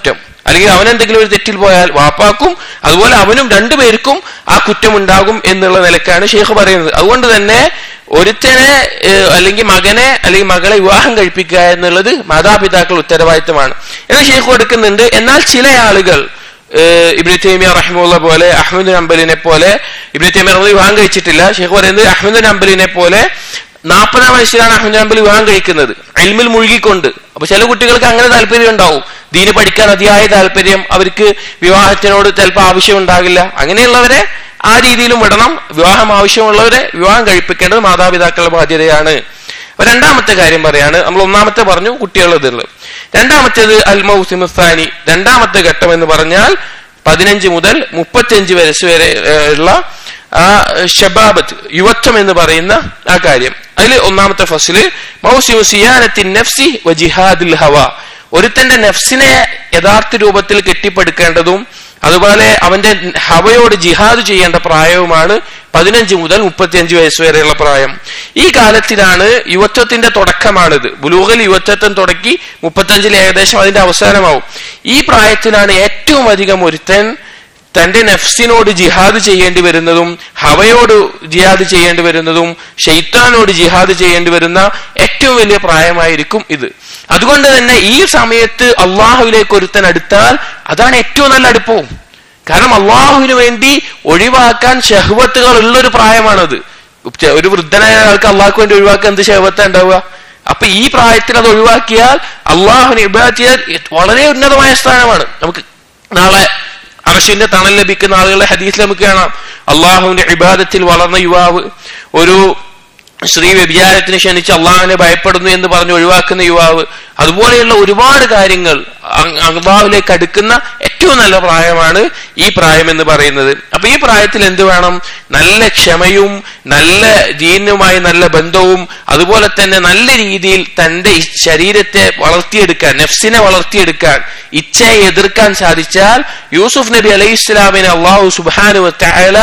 അല്ലെങ്കിൽ അവൻ എന്തെങ്കിലും ഒരു തെറ്റിൽ പോയാൽ വാപ്പാക്കും അതുപോലെ അവനും രണ്ടുപേർക്കും ആ കുറ്റമുണ്ടാകും എന്നുള്ള നിലക്കാണ് ഷെയ്ഖ് പറയുന്നത് അതുകൊണ്ട് തന്നെ ഒരുത്തനെ ഏഹ്, അല്ലെങ്കിൽ മകനെ അല്ലെങ്കിൽ മകളെ വിവാഹം കഴിപ്പിക്കുക എന്നുള്ളത് മാതാപിതാക്കൾ ഉത്തരവാദിത്തമാണ് എന്ന് ഷെയ്ഖ് കൊടുക്കുന്നുണ്ട് എന്നാൽ ചില ആളുകൾ ഏഹ്, ഇബ്നു തൈമിയ റഹിമുള്ള പോലെ അഹമ്മദ് അംബലിനെ പോലെ ഇബ്നു തൈമിയ റഹ്മത്തുള്ളാഹി വിവാഹം കഴിച്ചിട്ടില്ല ഷെയ്ഖ് പറയുന്നത് അഹമ്മദ് അംബലിനെ പോലെ നാൽപ്പതാം വയസ്സിലാണ് അഹമ്മദ് അംബൽ വിവാഹം കഴിക്കുന്നത് അൽമിൽ മുഴുകിക്കൊണ്ട് അപ്പൊ ചില കുട്ടികൾക്ക് അങ്ങനെ താല്പര്യം ഉണ്ടാവും ദീന് പഠിക്കാൻ അതിയായ താല്പര്യം അവർക്ക് വിവാഹത്തിനോട് ചിലപ്പോൾ ആവശ്യം ഉണ്ടാകില്ല അങ്ങനെയുള്ളവരെ ആ രീതിയിലും വിടണം വിവാഹം ആവശ്യമുള്ളവരെ വിവാഹം കഴിപ്പിക്കേണ്ടത് മാതാപിതാക്കളുടെ ബാധ്യതയാണ് അപ്പൊ രണ്ടാമത്തെ കാര്യം പറയാണ് നമ്മൾ ഒന്നാമത്തെ പറഞ്ഞു കുട്ടികളുള്ളത് രണ്ടാമത്തേത് അൽ മൗസിമുസ്ഥാനി രണ്ടാമത്തെ ഘട്ടം എന്ന് പറഞ്ഞാൽ പതിനഞ്ച് മുതൽ മുപ്പത്തിയഞ്ച് വയസ്സ് വരെ ഏഹ്, ഉള്ള ആ ഷബാബത്ത് യുവത്വം എന്ന് പറയുന്ന ആ കാര്യം അതിൽ ഒന്നാമത്തെ ഫസ്ല് മൗസിമു സിയാനത്തിൻ നഫ്സി വ ജിഹാദിൽ ഹവ ഒരുത്തന്റെ നഫ്സിനെ യഥാർത്ഥ രൂപത്തിൽ കെട്ടിപ്പടുക്കേണ്ടതും അതുപോലെ അവന്റെ ഹവയോട് ജിഹാദ് ചെയ്യേണ്ട പ്രായവുമാണ് പതിനഞ്ച് മുതൽ മുപ്പത്തിയഞ്ച് വയസ്സ് വരെയുള്ള പ്രായം ഈ കാലത്തിലാണ് യുവത്വത്തിന്റെ തുടക്കമാണിത് ബുലൂഗൽ യുവത്വത്വം തുടക്കി മുപ്പത്തഞ്ചിൽ ഏകദേശം അതിന്റെ അവസാനമാവും ഈ പ്രായത്തിലാണ് ഏറ്റവും അധികം ഒരുത്തൻ തന്റെ നഫ്സിനോട് ജിഹാദ് ചെയ്യേണ്ടി വരുന്നതും ഹവയോട് ജിഹാദ് ചെയ്യേണ്ടി വരുന്നതും ഷെയ്ത്താനോട് ജിഹാദ് ചെയ്യേണ്ടി വരുന്ന ഏറ്റവും വലിയ പ്രായമായിരിക്കും ഇത് അതുകൊണ്ട് തന്നെ ഈ സമയത്ത് അള്ളാഹുവിലേക്ക് ഒരുത്തൻ അടുത്താൽ അതാണ് ഏറ്റവും നല്ല അടുപ്പവും കാരണം അള്ളാഹുവിന് വേണ്ടി ഒഴിവാക്കാൻ ഷഹ്വത്തുകൾ ഉള്ളൊരു പ്രായമാണത് ചെ- ഒരു വൃദ്ധനായ ആൾക്ക് അള്ളാഹ്ക്ക് വേണ്ടി ഒഴിവാക്കാൻ എന്ത് ഷഹ്വത്ത ഉണ്ടാവുക അപ്പൊ ഈ പ്രായത്തിൽ അത് ഒഴിവാക്കിയാൽ അള്ളാഹുവിന് ഇബാദത്ത് ചെയ്യാൻ വളരെ ഉന്നതമായ സ്ഥാനമാണ് നമുക്ക് നാളെ അറഷിന്റെ തണൽ ലഭിക്കുന്ന ആളുകളെ ഹദീസിൽ നമുക്ക് കാണാം അള്ളാഹുവിന്റെ ഇബാദത്തിൽ വളർന്ന യുവാവ് ഒരു സ്ത്രീ വ്യഭിചാരത്തിന് ക്ഷണിച്ച് അള്ളാഹുവിനെ ഭയപ്പെടുന്നു എന്ന് പറഞ്ഞ് ഒഴിവാക്കുന്ന യുവാവ് അതുപോലെയുള്ള ഒരുപാട് കാര്യങ്ങൾ അ- അള്ളാഹുവിലേക്ക് അടുക്കുന്ന ഏറ്റവും നല്ല പ്രായമാണ് ഈ പ്രായം എന്ന് പറയുന്നത് അപ്പൊ ഈ പ്രായത്തിൽ എന്ത് വേണം നല്ല ക്ഷമയും നല്ല ദീനുമായി നല്ല ബന്ധവും അതുപോലെ തന്നെ നല്ല രീതിയിൽ തന്റെ ഈ ശരീരത്തെ വളർത്തിയെടുക്കാൻ നെഫ്സിനെ വളർത്തിയെടുക്കാൻ ഇച്ഛയെ എതിർക്കാൻ സാധിച്ചാൽ യൂസുഫ് നബി അലൈഹി ഇസ്ലാമിനെ അള്ളാഹു സുബാനു തആല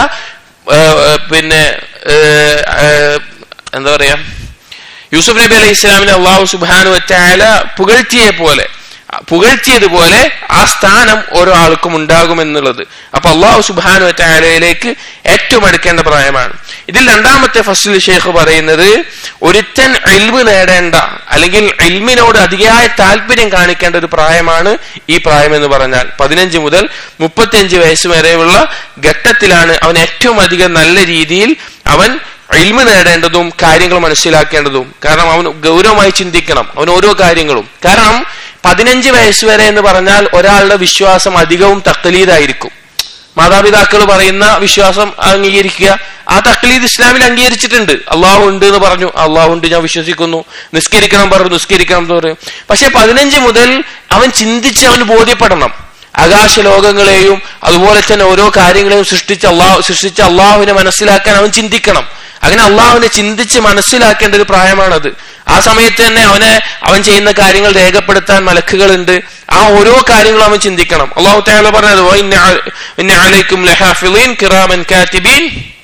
ഏഹ്, പിന്നെ ഏഹ്, ഏഹ്, എന്താ പറയാ യൂസുഫ് നബി അലൈഹി ഇസ്ലാമിനെ അള്ളാഹു സുബാനു വറ്റായാല പുകഴ്ത്തിയെ പോലെ പുകഴ്ത്തിയതുപോലെ ആ സ്ഥാനം ഓരോ ആൾക്കും ഉണ്ടാകുമെന്നുള്ളത് അപ്പൊ അള്ളാഹു സുബാനു വറ്റായാലയിലേക്ക് ഏറ്റവും അടുക്കേണ്ട പ്രായമാണ് ഇതിൽ രണ്ടാമത്തെ ഫസ്റ്റിൽ ഷെയ്ഖ് പറയുന്നത് ഒരുത്തൻ എൽമ് നേടേണ്ട അല്ലെങ്കിൽ എൽമിനോട് അതിയായ താല്പര്യം കാണിക്കേണ്ട ഒരു പ്രായമാണ് ഈ പ്രായം എന്ന് പറഞ്ഞാൽ പതിനഞ്ച് മുതൽ മുപ്പത്തിയഞ്ച് വയസ്സ് വരെയുള്ള ഘട്ടത്തിലാണ് അവൻ ഏറ്റവും അധികം നല്ല രീതിയിൽ അവൻ ഇൽമ നേടേണ്ടതും കാര്യങ്ങൾ മനസ്സിലാക്കേണ്ടതും കാരണം അവൻ ഗൗരവമായി ചിന്തിക്കണം അവൻ ഓരോ കാര്യങ്ങളും കാരണം പതിനഞ്ച് വയസ്സ് വരെ എന്ന് പറഞ്ഞാൽ ഒരാളുടെ വിശ്വാസം അധികവും തക്കലീതായിരിക്കും മാതാപിതാക്കൾ പറയുന്ന വിശ്വാസം അംഗീകരിക്കുക ആ തക്ലീദ് ഇസ്ലാമിൽ അംഗീകരിച്ചിട്ടുണ്ട് അള്ളാഹു ഉണ്ട് എന്ന് പറഞ്ഞു അള്ളാഹു ഉണ്ട് ഞാൻ വിശ്വസിക്കുന്നു നിസ്കരിക്കണം പറഞ്ഞു നിസ്കരിക്കണം എന്ന് പറയും പക്ഷെ പതിനഞ്ച് മുതൽ അവൻ ചിന്തിച്ച് അവന് ബോധ്യപ്പെടണം ആകാശ ലോകങ്ങളെയും അതുപോലെ തന്നെ ഓരോ കാര്യങ്ങളെയും സൃഷ്ടിച്ച അള്ളാഹു സൃഷ്ടിച്ച അള്ളാഹുവിനെ മനസ്സിലാക്കാൻ അവൻ ചിന്തിക്കണം അങ്ങനെ അള്ളാഹുവിനെ ചിന്തിച്ച് മനസ്സിലാക്കേണ്ട ഒരു പ്രായമാണത് ആ സമയത്ത് തന്നെ അവനെ അവൻ ചെയ്യുന്ന കാര്യങ്ങൾ രേഖപ്പെടുത്താൻ മലക്കുകളുണ്ട് ആ ഓരോ കാര്യങ്ങളും അവൻ ചിന്തിക്കണം അള്ളാഹു താല പറഞ്ഞത് "വ ഇന്ന അ- ഇന്ന അലൈക്കും ലഹാഫിളീൻ കിറാമൻ കാത്തിബീൻ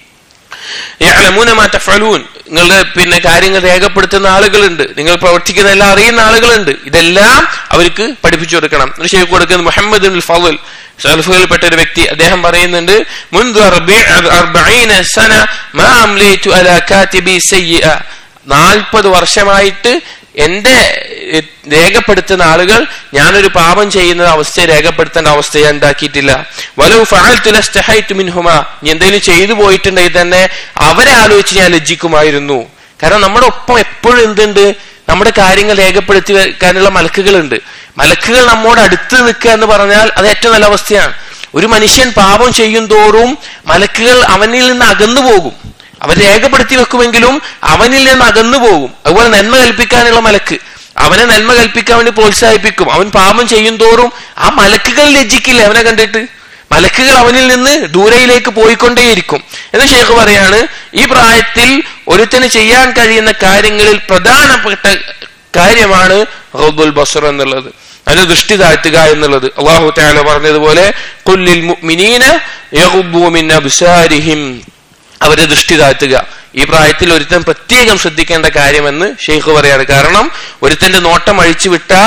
യഅലമൂന മാ തഫഅലൂൻ നിങ്ങളുടെ പിന്നെ കാര്യങ്ങൾ രേഖപ്പെടുത്തുന്ന ആളുകളുണ്ട് നിങ്ങൾ പ്രവർത്തിക്കുന്ന എല്ലാം അറിയുന്ന ആളുകളുണ്ട് ഇതെല്ലാം അവർക്ക് പഠിപ്പിച്ചു കൊടുക്കണം ഒരു ഷെയ്ഖ് കൊടുക്കുന്നത് മുഹമ്മദ് ബിൻ ഫضل സൽഫുകളിൽപ്പെട്ട ഒരു വ്യക്തി അദ്ദേഹം പറയുന്നുണ്ട് മുൻദു അർബി- അർബഈന സന മാ അംലൈതു അലാ കാതിബി സയ്യിഅ നാൽപ്പത് വർഷമായിട്ട് എന്റെ എ, രേഖപ്പെടുത്തുന്ന ആളുകൾ ഞാനൊരു പാപം ചെയ്യുന്ന അവസ്ഥയെ രേഖപ്പെടുത്തേണ്ട അവസ്ഥ ഞാൻ ഉണ്ടാക്കിയിട്ടില്ല വലു ഫഅൽതു ലസ്തഹൈതു മിൻഹുമ നീ എന്തെങ്കിലും ചെയ്തു പോയിട്ടുണ്ടെങ്കിൽ തന്നെ അവരെ ആലോചിച്ച് ഞാൻ ലജ്ജിക്കുമായിരുന്നു കാരണം നമ്മുടെ ഒപ്പം എപ്പോഴും എന്തുണ്ട് നമ്മുടെ കാര്യങ്ങൾ രേഖപ്പെടുത്തി വെക്കാനുള്ള മലക്കുകളുണ്ട് മലക്കുകൾ നമ്മോട് അടുത്ത് നിൽക്കുക എന്ന് പറഞ്ഞാൽ അത് ഏറ്റവും നല്ല അവസ്ഥയാണ് ഒരു മനുഷ്യൻ പാപം ചെയ്യും തോറും മലക്കുകൾ അവനിൽ നിന്ന് അകന്നു പോകും അവൻ രേഖപ്പെടുത്തി വെക്കുമെങ്കിലും അവനിൽ നിന്ന് അകന്നു പോകും അതുപോലെ നന്മ കൽപ്പിക്കാനുള്ള മലക്ക് അവനെ നന്മ കൽപ്പിക്കാൻ വേണ്ടി പ്രോത്സാഹിപ്പിക്കും അവൻ പാപം ചെയ്യും തോറും ആ മലക്കുകൾ ലജ്ജിക്കില്ല അവനെ കണ്ടിട്ട് മലക്കുകൾ അവനിൽ നിന്ന് ദൂരയിലേക്ക് പോയിക്കൊണ്ടേയിരിക്കും എന്ന് ഷേഖ് പറയാണ് ഈ പ്രായത്തിൽ ഒരുത്തന് ചെയ്യാൻ കഴിയുന്ന കാര്യങ്ങളിൽ പ്രധാനപ്പെട്ട കാര്യമാണ് റബ്ബുൽ ബസർ എന്നുള്ളത് അതിന് ദൃഷ്ടി താഴ്ത്തുക എന്നുള്ളത് അള്ളാഹു താല പറഞ്ഞതുപോലെ കുല്ലിൽ മുഅ്മിനീന യഗ്ദൂ മിൻ അബ്സാരിഹിം അവരെ ദൃഷ്ടി താഴ്ത്തുക ഈ പ്രായത്തിൽ ഒരുത്തൻ പ്രത്യേകം ശ്രദ്ധിക്കേണ്ട കാര്യമെന്ന് ഷെയ്ഖ് പറയാണ് കാരണം ഒരുത്തന്റെ നോട്ടം അഴിച്ചു വിട്ടാൽ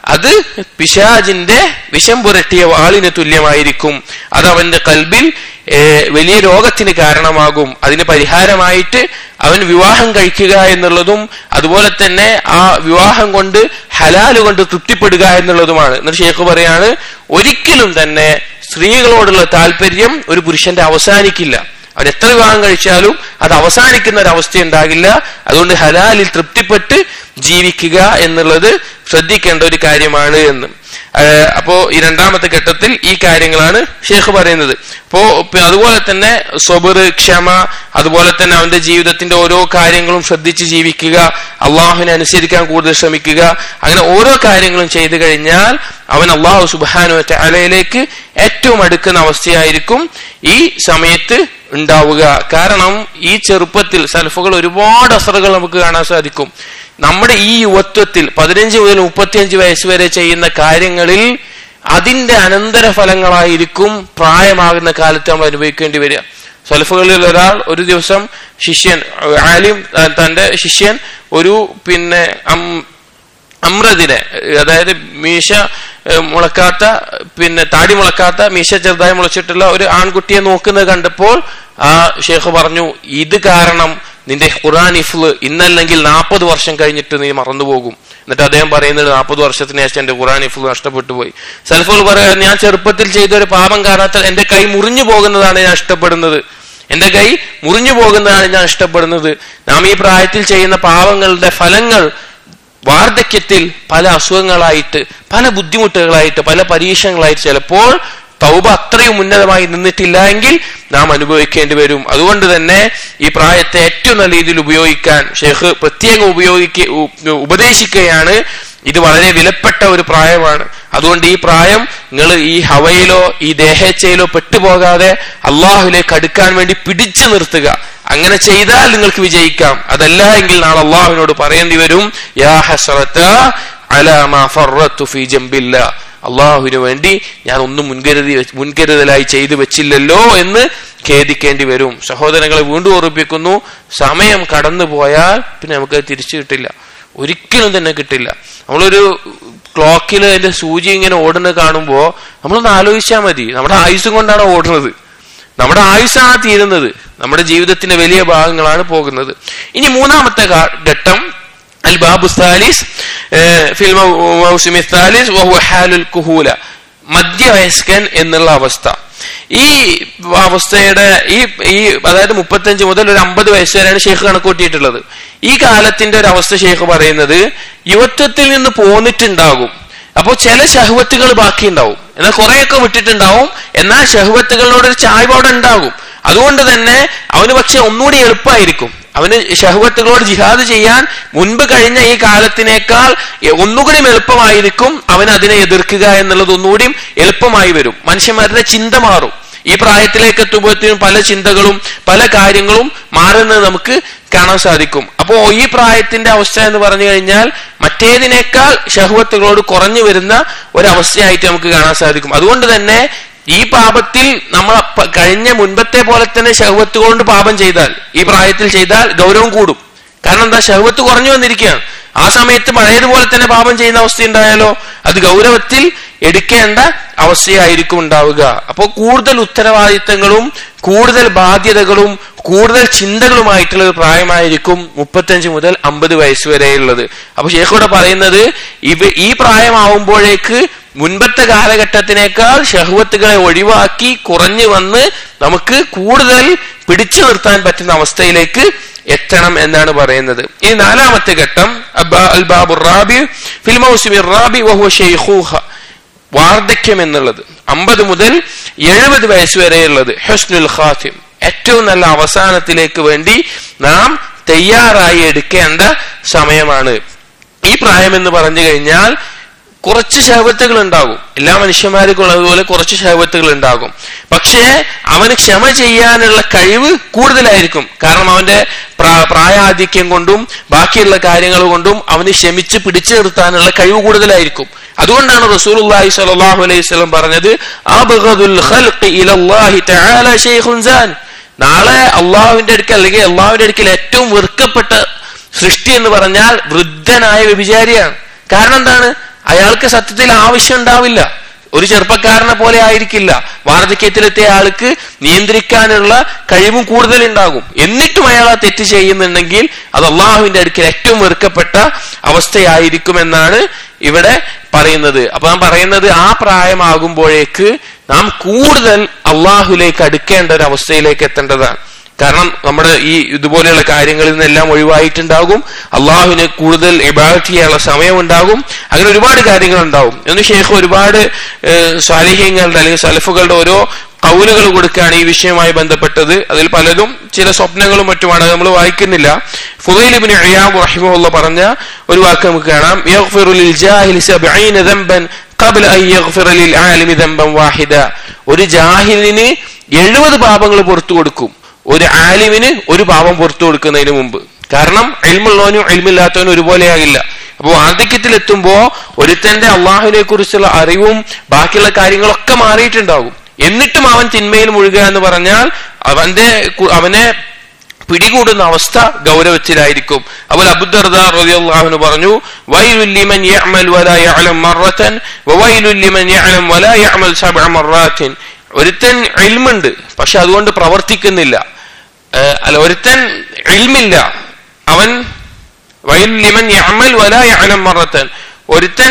അത് പിശാജിന്റെ വിഷം പുരട്ടിയ വാളിന് തുല്യമായിരിക്കും അത് അവന്റെ കൽബിൽ ഏഹ്, വലിയ രോഗത്തിന് കാരണമാകും അതിന് പരിഹാരമായിട്ട് അവൻ വിവാഹം കഴിക്കുക എന്നുള്ളതും അതുപോലെ തന്നെ ആ വിവാഹം കൊണ്ട് ഹലാല് കൊണ്ട് തൃപ്തിപ്പെടുക എന്നുള്ളതുമാണ് എന്നിട്ട് ഷേഖ് പറയാണ് ഒരിക്കലും തന്നെ സ്ത്രീകളോടുള്ള താല്പര്യം ഒരു പുരുഷന്റെ അവസാനിക്കില്ല അവൻ എത്ര വിവാഹം കഴിച്ചാലും അത് അവസാനിക്കുന്ന ഒരു അവസ്ഥ ഉണ്ടാകില്ല അതുകൊണ്ട് ഹലാലിൽ തൃപ്തിപ്പെട്ട് ജീവിക്കുക എന്നുള്ളത് ശ്രദ്ധിക്കേണ്ട ഒരു കാര്യമാണ് എന്ന് ഏഹ് അപ്പോ ഈ രണ്ടാമത്തെ ഘട്ടത്തിൽ ഈ കാര്യങ്ങളാണ് ഷേഖ് പറയുന്നത് അപ്പോ പി- അതുപോലെ തന്നെ സ്വബർ ക്ഷമ അതുപോലെ തന്നെ അവന്റെ ജീവിതത്തിന്റെ ഓരോ കാര്യങ്ങളും ശ്രദ്ധിച്ച് ജീവിക്കുക അള്ളാഹുവിനെ അനുസരിക്കാൻ കൂടുതൽ ശ്രമിക്കുക അങ്ങനെ ഓരോ കാര്യങ്ങളും ചെയ്തു കഴിഞ്ഞാൽ അവൻ അള്ളാഹു സുബാനു അലയിലേക്ക് ഏറ്റവും അടുക്കുന്ന അവസ്ഥയായിരിക്കും ഈ സമയത്ത് ഉണ്ടാവുക കാരണം ഈ ചെറുപ്പത്തിൽ സൽഫുകൾ ഒരുപാട് അസറുകൾ നമുക്ക് കാണാൻ സാധിക്കും നമ്മുടെ ഈ യുവത്വത്തിൽ പതിനഞ്ച് മുതൽ മുപ്പത്തിയഞ്ച് വയസ്സ് വരെ ചെയ്യുന്ന കാര്യങ്ങളിൽ അതിന്റെ അനന്തര ഫലങ്ങളായിരിക്കും പ്രായമാകുന്ന കാലത്ത് നമ്മൾ അനുഭവിക്കേണ്ടി വരിക സൽഫുകളിൽ ഒരാൾ ഒരു ദിവസം ശിഷ്യൻ ആലിം ത- തന്റെ ശിഷ്യൻ ഒരു പിന്നെ അം- അമ്രതിനെ അതായത് മീശ ഏഹ്, മുളക്കാത്ത പിന്നെ താടി മുളക്കാത്ത മീശ ചെറുതായി മുളച്ചിട്ടുള്ള ഒരു ആൺകുട്ടിയെ നോക്കുന്നത് കണ്ടപ്പോൾ ആ ഷേഖ് പറഞ്ഞു ഇത് കാരണം നിന്റെ ഖുറാൻ ഇഫ്ല് ഇന്നല്ലെങ്കിൽ നാൽപ്പത് വർഷം കഴിഞ്ഞിട്ട് നീ മറന്നുപോകും എന്നിട്ട് അദ്ദേഹം പറയുന്നത് നാൽപ്പത് വർഷത്തിന് ശേഷം എന്റെ ഖുറാൻ ഇഫ്ല് നഷ്ടപ്പെട്ടു പോയി സെൽഫുകൾ പറയാ ഞാൻ ചെറുപ്പത്തിൽ ചെയ്ത ഒരു പാപം കാരണത്താൽ എന്റെ കൈ മുറിഞ്ഞു പോകുന്നതാണ് ഞാൻ ഇഷ്ടപ്പെടുന്നത് എന്റെ കൈ മുറിഞ്ഞു പോകുന്നതാണ് ഞാൻ ഇഷ്ടപ്പെടുന്നത് നാം ഈ പ്രായത്തിൽ ചെയ്യുന്ന പാവങ്ങളുടെ ഫലങ്ങൾ വാർദ്ധക്യത്തിൽ പല അസുഖങ്ങളായിട്ട് പല ബുദ്ധിമുട്ടുകളായിട്ട് പല പരീക്ഷണങ്ങളായിട്ട് ചിലപ്പോൾ തൗബ അത്രയും ഉന്നതമായി നിന്നിട്ടില്ല എങ്കിൽ നാം അനുഭവിക്കേണ്ടി വരും അതുകൊണ്ട് തന്നെ ഈ പ്രായത്തെ ഏറ്റവും നല്ല രീതിയിൽ ഉപയോഗിക്കാൻ ഷെയ്ഖ് പ്രത്യേകം ഉപയോഗിക്ക ഉ- ഉപദേശിക്കുകയാണ് ഇത് വളരെ വിലപ്പെട്ട ഒരു പ്രായമാണ് അതുകൊണ്ട് ഈ പ്രായം നിങ്ങൾ ഈ ഹവയിലോ ഈ ദേഹേച്ഛയിലോ പെട്ടുപോകാതെ അള്ളാഹുലേക്ക് അടുക്കാൻ വേണ്ടി പിടിച്ചു നിർത്തുക അങ്ങനെ ചെയ്താൽ നിങ്ങൾക്ക് വിജയിക്കാം അതല്ല എങ്കിൽ നാളെ അള്ളാഹുവിനോട് പറയേണ്ടി വരും യാ ഹസ്രത്ത അലാ മാ ഫറത്തു ഫീ ജംബില്ല അള്ളാഹുവിന് വേണ്ടി ഞാൻ ഒന്നും മുൻകരുതി വെച്ച്- മുൻകരുതലായി ചെയ്തു വെച്ചില്ലല്ലോ എന്ന് ഖേദിക്കേണ്ടി വരും സഹോദരങ്ങളെ വീണ്ടും ഓർമ്മിപ്പിക്കുന്നു സമയം കടന്നു പോയാൽ പിന്നെ നമുക്ക് അത് തിരിച്ചു കിട്ടില്ല ഒരിക്കലും തന്നെ കിട്ടില്ല നമ്മളൊരു ക്ലോക്കിൽ അതിന്റെ സൂചി ഇങ്ങനെ ഓടുന്നത് കാണുമ്പോൾ നമ്മളൊന്ന് ആലോചിച്ചാൽ മതി നമ്മുടെ ആയുസ്സും കൊണ്ടാണ് ഓടുന്നത് നമ്മുടെ ആയുസ്സാണ് തീരുന്നത് നമ്മുടെ ജീവിതത്തിന്റെ വലിയ ഭാഗങ്ങളാണ് പോകുന്നത് ഇനി മൂന്നാമത്തെ കാ- ഘട്ടം അൽ ബാബു സാലിസ് ഫിൽമ മൗസിമി സാലിസ് വഹുവ ഹാലുൽ കുഹൂല മധ്യവയസ്കൻ എന്നുള്ള അവസ്ഥ ഈ അവസ്ഥയുടെ ഈ ഈ അതായത് മുപ്പത്തഞ്ച് മുതൽ ഒരു അമ്പത് വയസ്സ് വരെയാണ് ഷെയ്ഖ് കണക്കൂട്ടിയിട്ടുള്ളത് ഈ കാലത്തിന്റെ ഒരു അവസ്ഥ ഷെയ്ഖ് പറയുന്നത് യുവത്വത്തിൽ നിന്ന് പോന്നിട്ടുണ്ടാകും അപ്പോൾ ചില ഷഹ്വത്തുകൾ ബാക്കിയുണ്ടാവും എന്നാൽ കുറെയൊക്കെ വിട്ടിട്ടുണ്ടാവും എന്നാൽ ഷഹ്വത്തുകളോട് ഒരു ചായ്വ് അവിടെ ഉണ്ടാകും അതുകൊണ്ട് തന്നെ അവന് പക്ഷെ ഒന്നുകൂടി എളുപ്പമായിരിക്കും അവന് ഷഹ്വത്തുകളോട് ജിഹാദ് ചെയ്യാൻ മുൻപ് കഴിഞ്ഞ ഈ കാലത്തിനേക്കാൾ എ- ഒന്നുകൂടി എളുപ്പമായിരിക്കും അവൻ അതിനെ എതിർക്കുക എന്നുള്ളത് ഒന്നുകൂടി എളുപ്പമായി വരും മനുഷ്യന്മാരുടെ ചിന്ത മാറും ഈ പ്രായത്തിലേക്ക് എത്തുമ്പോഴത്തേനും പല ചിന്തകളും പല കാര്യങ്ങളും മാറുന്നത് നമുക്ക് കാണാൻ സാധിക്കും അപ്പോ ഈ പ്രായത്തിന്റെ അവസ്ഥ എന്ന് പറഞ്ഞു കഴിഞ്ഞാൽ മറ്റേതിനേക്കാൾ ഷഹ്വത്തുകളോട് കുറഞ്ഞു വരുന്ന ഒരവസ്ഥയായിട്ട് നമുക്ക് കാണാൻ സാധിക്കും അതുകൊണ്ട് തന്നെ ഈ പാപത്തിൽ നമ്മൾ അപ്പ- കഴിഞ്ഞ മുൻപത്തെ പോലെ തന്നെ ഷഹ്വത്ത് കൊണ്ട് പാപം ചെയ്താൽ ഈ പ്രായത്തിൽ ചെയ്താൽ ഗൗരവം കൂടും കാരണം എന്താ ഷഹ്വത്ത് കുറഞ്ഞു വന്നിരിക്കുകയാണ് ആ സമയത്ത് പഴയതുപോലെ തന്നെ പാപം ചെയ്യുന്ന അവസ്ഥ ഉണ്ടായാലോ അത് ഗൗരവത്തിൽ എടുക്കേണ്ട അവസ്ഥയായിരിക്കും ഉണ്ടാവുക അപ്പോൾ കൂടുതൽ ഉത്തരവാദിത്തങ്ങളും കൂടുതൽ ബാധ്യതകളും കൂടുതൽ ചിന്തകളുമായിട്ടുള്ള ഒരു പ്രായമായിരിക്കും മുപ്പത്തഞ്ച് മുതൽ അമ്പത് വയസ്സ് വരെയുള്ളത് അപ്പൊ ഷേഖോടെ പറയുന്നത് ഇവ ഈ പ്രായമാവുമ്പോഴേക്ക് മുൻപത്തെ കാലഘട്ടത്തിനേക്കാൾ ഷഹ്വത്തുകളെ ഒഴിവാക്കി കുറഞ്ഞു വന്ന് നമുക്ക് കൂടുതൽ പിടിച്ചു നിർത്താൻ പറ്റുന്ന അവസ്ഥയിലേക്ക് എത്തണം എന്നാണ് പറയുന്നത് ഇനി നാലാമത്തെ ഘട്ടം അബ്ബാ- അൽ ബാബു റാബി ഫിൽ മൗസിമി റാബി വഹുവ ഷെയ്ഖൂഹ വാർദ്ധക്യം എന്നുള്ളത് അമ്പത് മുതൽ എഴുപത് വയസ്സ് വരെയുള്ളത് ഹസ്നുൽ ഖാത്തിം ഏറ്റവും നല്ല അവസാനത്തിലേക്ക് വേണ്ടി നാം തയ്യാറായി എടുക്കേണ്ട സമയമാണ് ഈ പ്രായം എന്ന് പറഞ്ഞു കഴിഞ്ഞാൽ കുറച്ച് ശാപത്തുകൾ ഉണ്ടാകും എല്ലാ മനുഷ്യന്മാർക്കും ഉള്ളതുപോലെ കുറച്ച് ശാപത്തുകൾ ഉണ്ടാകും പക്ഷേ അവന് ക്ഷമ ചെയ്യാനുള്ള കഴിവ് കൂടുതലായിരിക്കും കാരണം അവന്റെ പ്രാ- പ്രായാധിക്യം കൊണ്ടും ബാക്കിയുള്ള കാര്യങ്ങൾ കൊണ്ടും അവന് ക്ഷമിച്ച് പിടിച്ചു നിർത്താനുള്ള കഴിവ് കൂടുതലായിരിക്കും അതുകൊണ്ടാണ് റസൂലുള്ളാഹി സ്വല്ലല്ലാഹു അലൈഹി വസല്ലം പറഞ്ഞത് അബ്ഗദുൽ ഖൽഖി ഇലല്ലാഹി തആല ശൈഖുൻ സാൻ നാളെ അള്ളാഹുവിന്റെ അടുക്കൽ അല്ലെങ്കിൽ അള്ളാഹുവിന്റെ അടുക്കൽ ഏറ്റവും വെറുക്കപ്പെട്ട സൃഷ്ടി എന്ന് പറഞ്ഞാൽ വൃദ്ധനായ വ്യഭിചാരിയാണ് കാരണം എന്താണ് അയാൾക്ക് സത്യത്തിൽ ആവശ്യം ഉണ്ടാവില്ല ഒരു ചെറുപ്പക്കാരനെ പോലെ ആയിരിക്കില്ല വാർദ്ധക്യത്തിലെത്തിയ ആൾക്ക് നിയന്ത്രിക്കാനുള്ള കഴിവും കൂടുതൽ ഉണ്ടാകും എന്നിട്ടും അയാൾ ആ തെറ്റ് ചെയ്യുന്നുണ്ടെങ്കിൽ അത് അള്ളാഹുവിന്റെ അടുക്കൽ ഏറ്റവും വെറുക്കപ്പെട്ട അവസ്ഥയായിരിക്കും എന്നാണ് ഇവിടെ പറയുന്നത് അപ്പൊ നാം പറയുന്നത് ആ പ്രായമാകുമ്പോഴേക്ക് നാം കൂടുതൽ അള്ളാഹുലേക്ക് അടുക്കേണ്ട ഒരു അവസ്ഥയിലേക്ക് എത്തേണ്ടതാണ് കാരണം നമ്മുടെ ഈ ഇതുപോലെയുള്ള കാര്യങ്ങളിൽ നിന്നെല്ലാം ഒഴിവായിട്ടുണ്ടാകും അള്ളാഹുവിന് കൂടുതൽ ഇബാദത്ത് ചെയ്യാനുള്ള സമയമുണ്ടാകും അങ്ങനെ ഒരുപാട് കാര്യങ്ങൾ ഉണ്ടാവും എന്ന് ശേഷം ഒരുപാട് സ്വാലിഹ്യങ്ങളുടെ അല്ലെങ്കിൽ സലഫുകളുടെ ഓരോ കൗലുകൾ കൊടുക്കുകയാണ് ഈ വിഷയവുമായി ബന്ധപ്പെട്ടത് അതിൽ പലതും ചില സ്വപ്നങ്ങളും മറ്റുമാണ് നമ്മൾ വായിക്കുന്നില്ല ഫുദൈലിബിന് അയ്യാബ് റഹിമുള്ള പറഞ്ഞ ഒരു വാക്ക് നമുക്ക് കാണാം യഗ്ഫിറുലിൽ ജാഹിലി സബ്ഈന ദംബൻ ഖബ്ല അൻ യഗ്ഫിറ ലിൽ ആലിമി ദംബൻ വാഹിദ ഒരു ജാഹിലിന് എഴുപത് പാപങ്ങൾ പുറത്തു കൊടുക്കും ഒരു ആലിമിന് ഒരു പാപം പുറത്തു കൊടുക്കുന്നതിന് മുമ്പ് കാരണം എൽമുള്ളവനും എൽമില്ലാത്തവനും ഒരുപോലെയാകില്ല അപ്പൊ വാർദ്ധക്യത്തിൽ എത്തുമ്പോ ഒരുത്തന്റെ അള്ളാഹുവിനെ കുറിച്ചുള്ള അറിവും ബാക്കിയുള്ള കാര്യങ്ങളൊക്കെ മാറിയിട്ടുണ്ടാകും എന്നിട്ടും അവൻ തിന്മയിൽ മുഴുകുക എന്ന് പറഞ്ഞാൽ അവന്റെ അവനെ പിടികൂടുന്ന അവസ്ഥ ഗൗരവത്തിലായിരിക്കും അവൻ അബുദർദ റളിയല്ലാഹു പറഞ്ഞു വൈലുല്ലിമൻ യഅമൽ വലാ യഅലം മറത്തൻ വവൈലുല്ലിമൻ യഅലം വലാ യഅമൽ സബ്അ മറാത്തിൻ ഒരുത്തൻ ഇൽമുണ്ട് പക്ഷെ അതുകൊണ്ട് പ്രവർത്തിക്കുന്നില്ല അല്ല ഒരുത്തൻ ഇൽമില്ല അവൻ വൈലുല്ലിമൻ യഅമൽ വലാ യഅലം മറത്തൻ ഒരുത്തൻ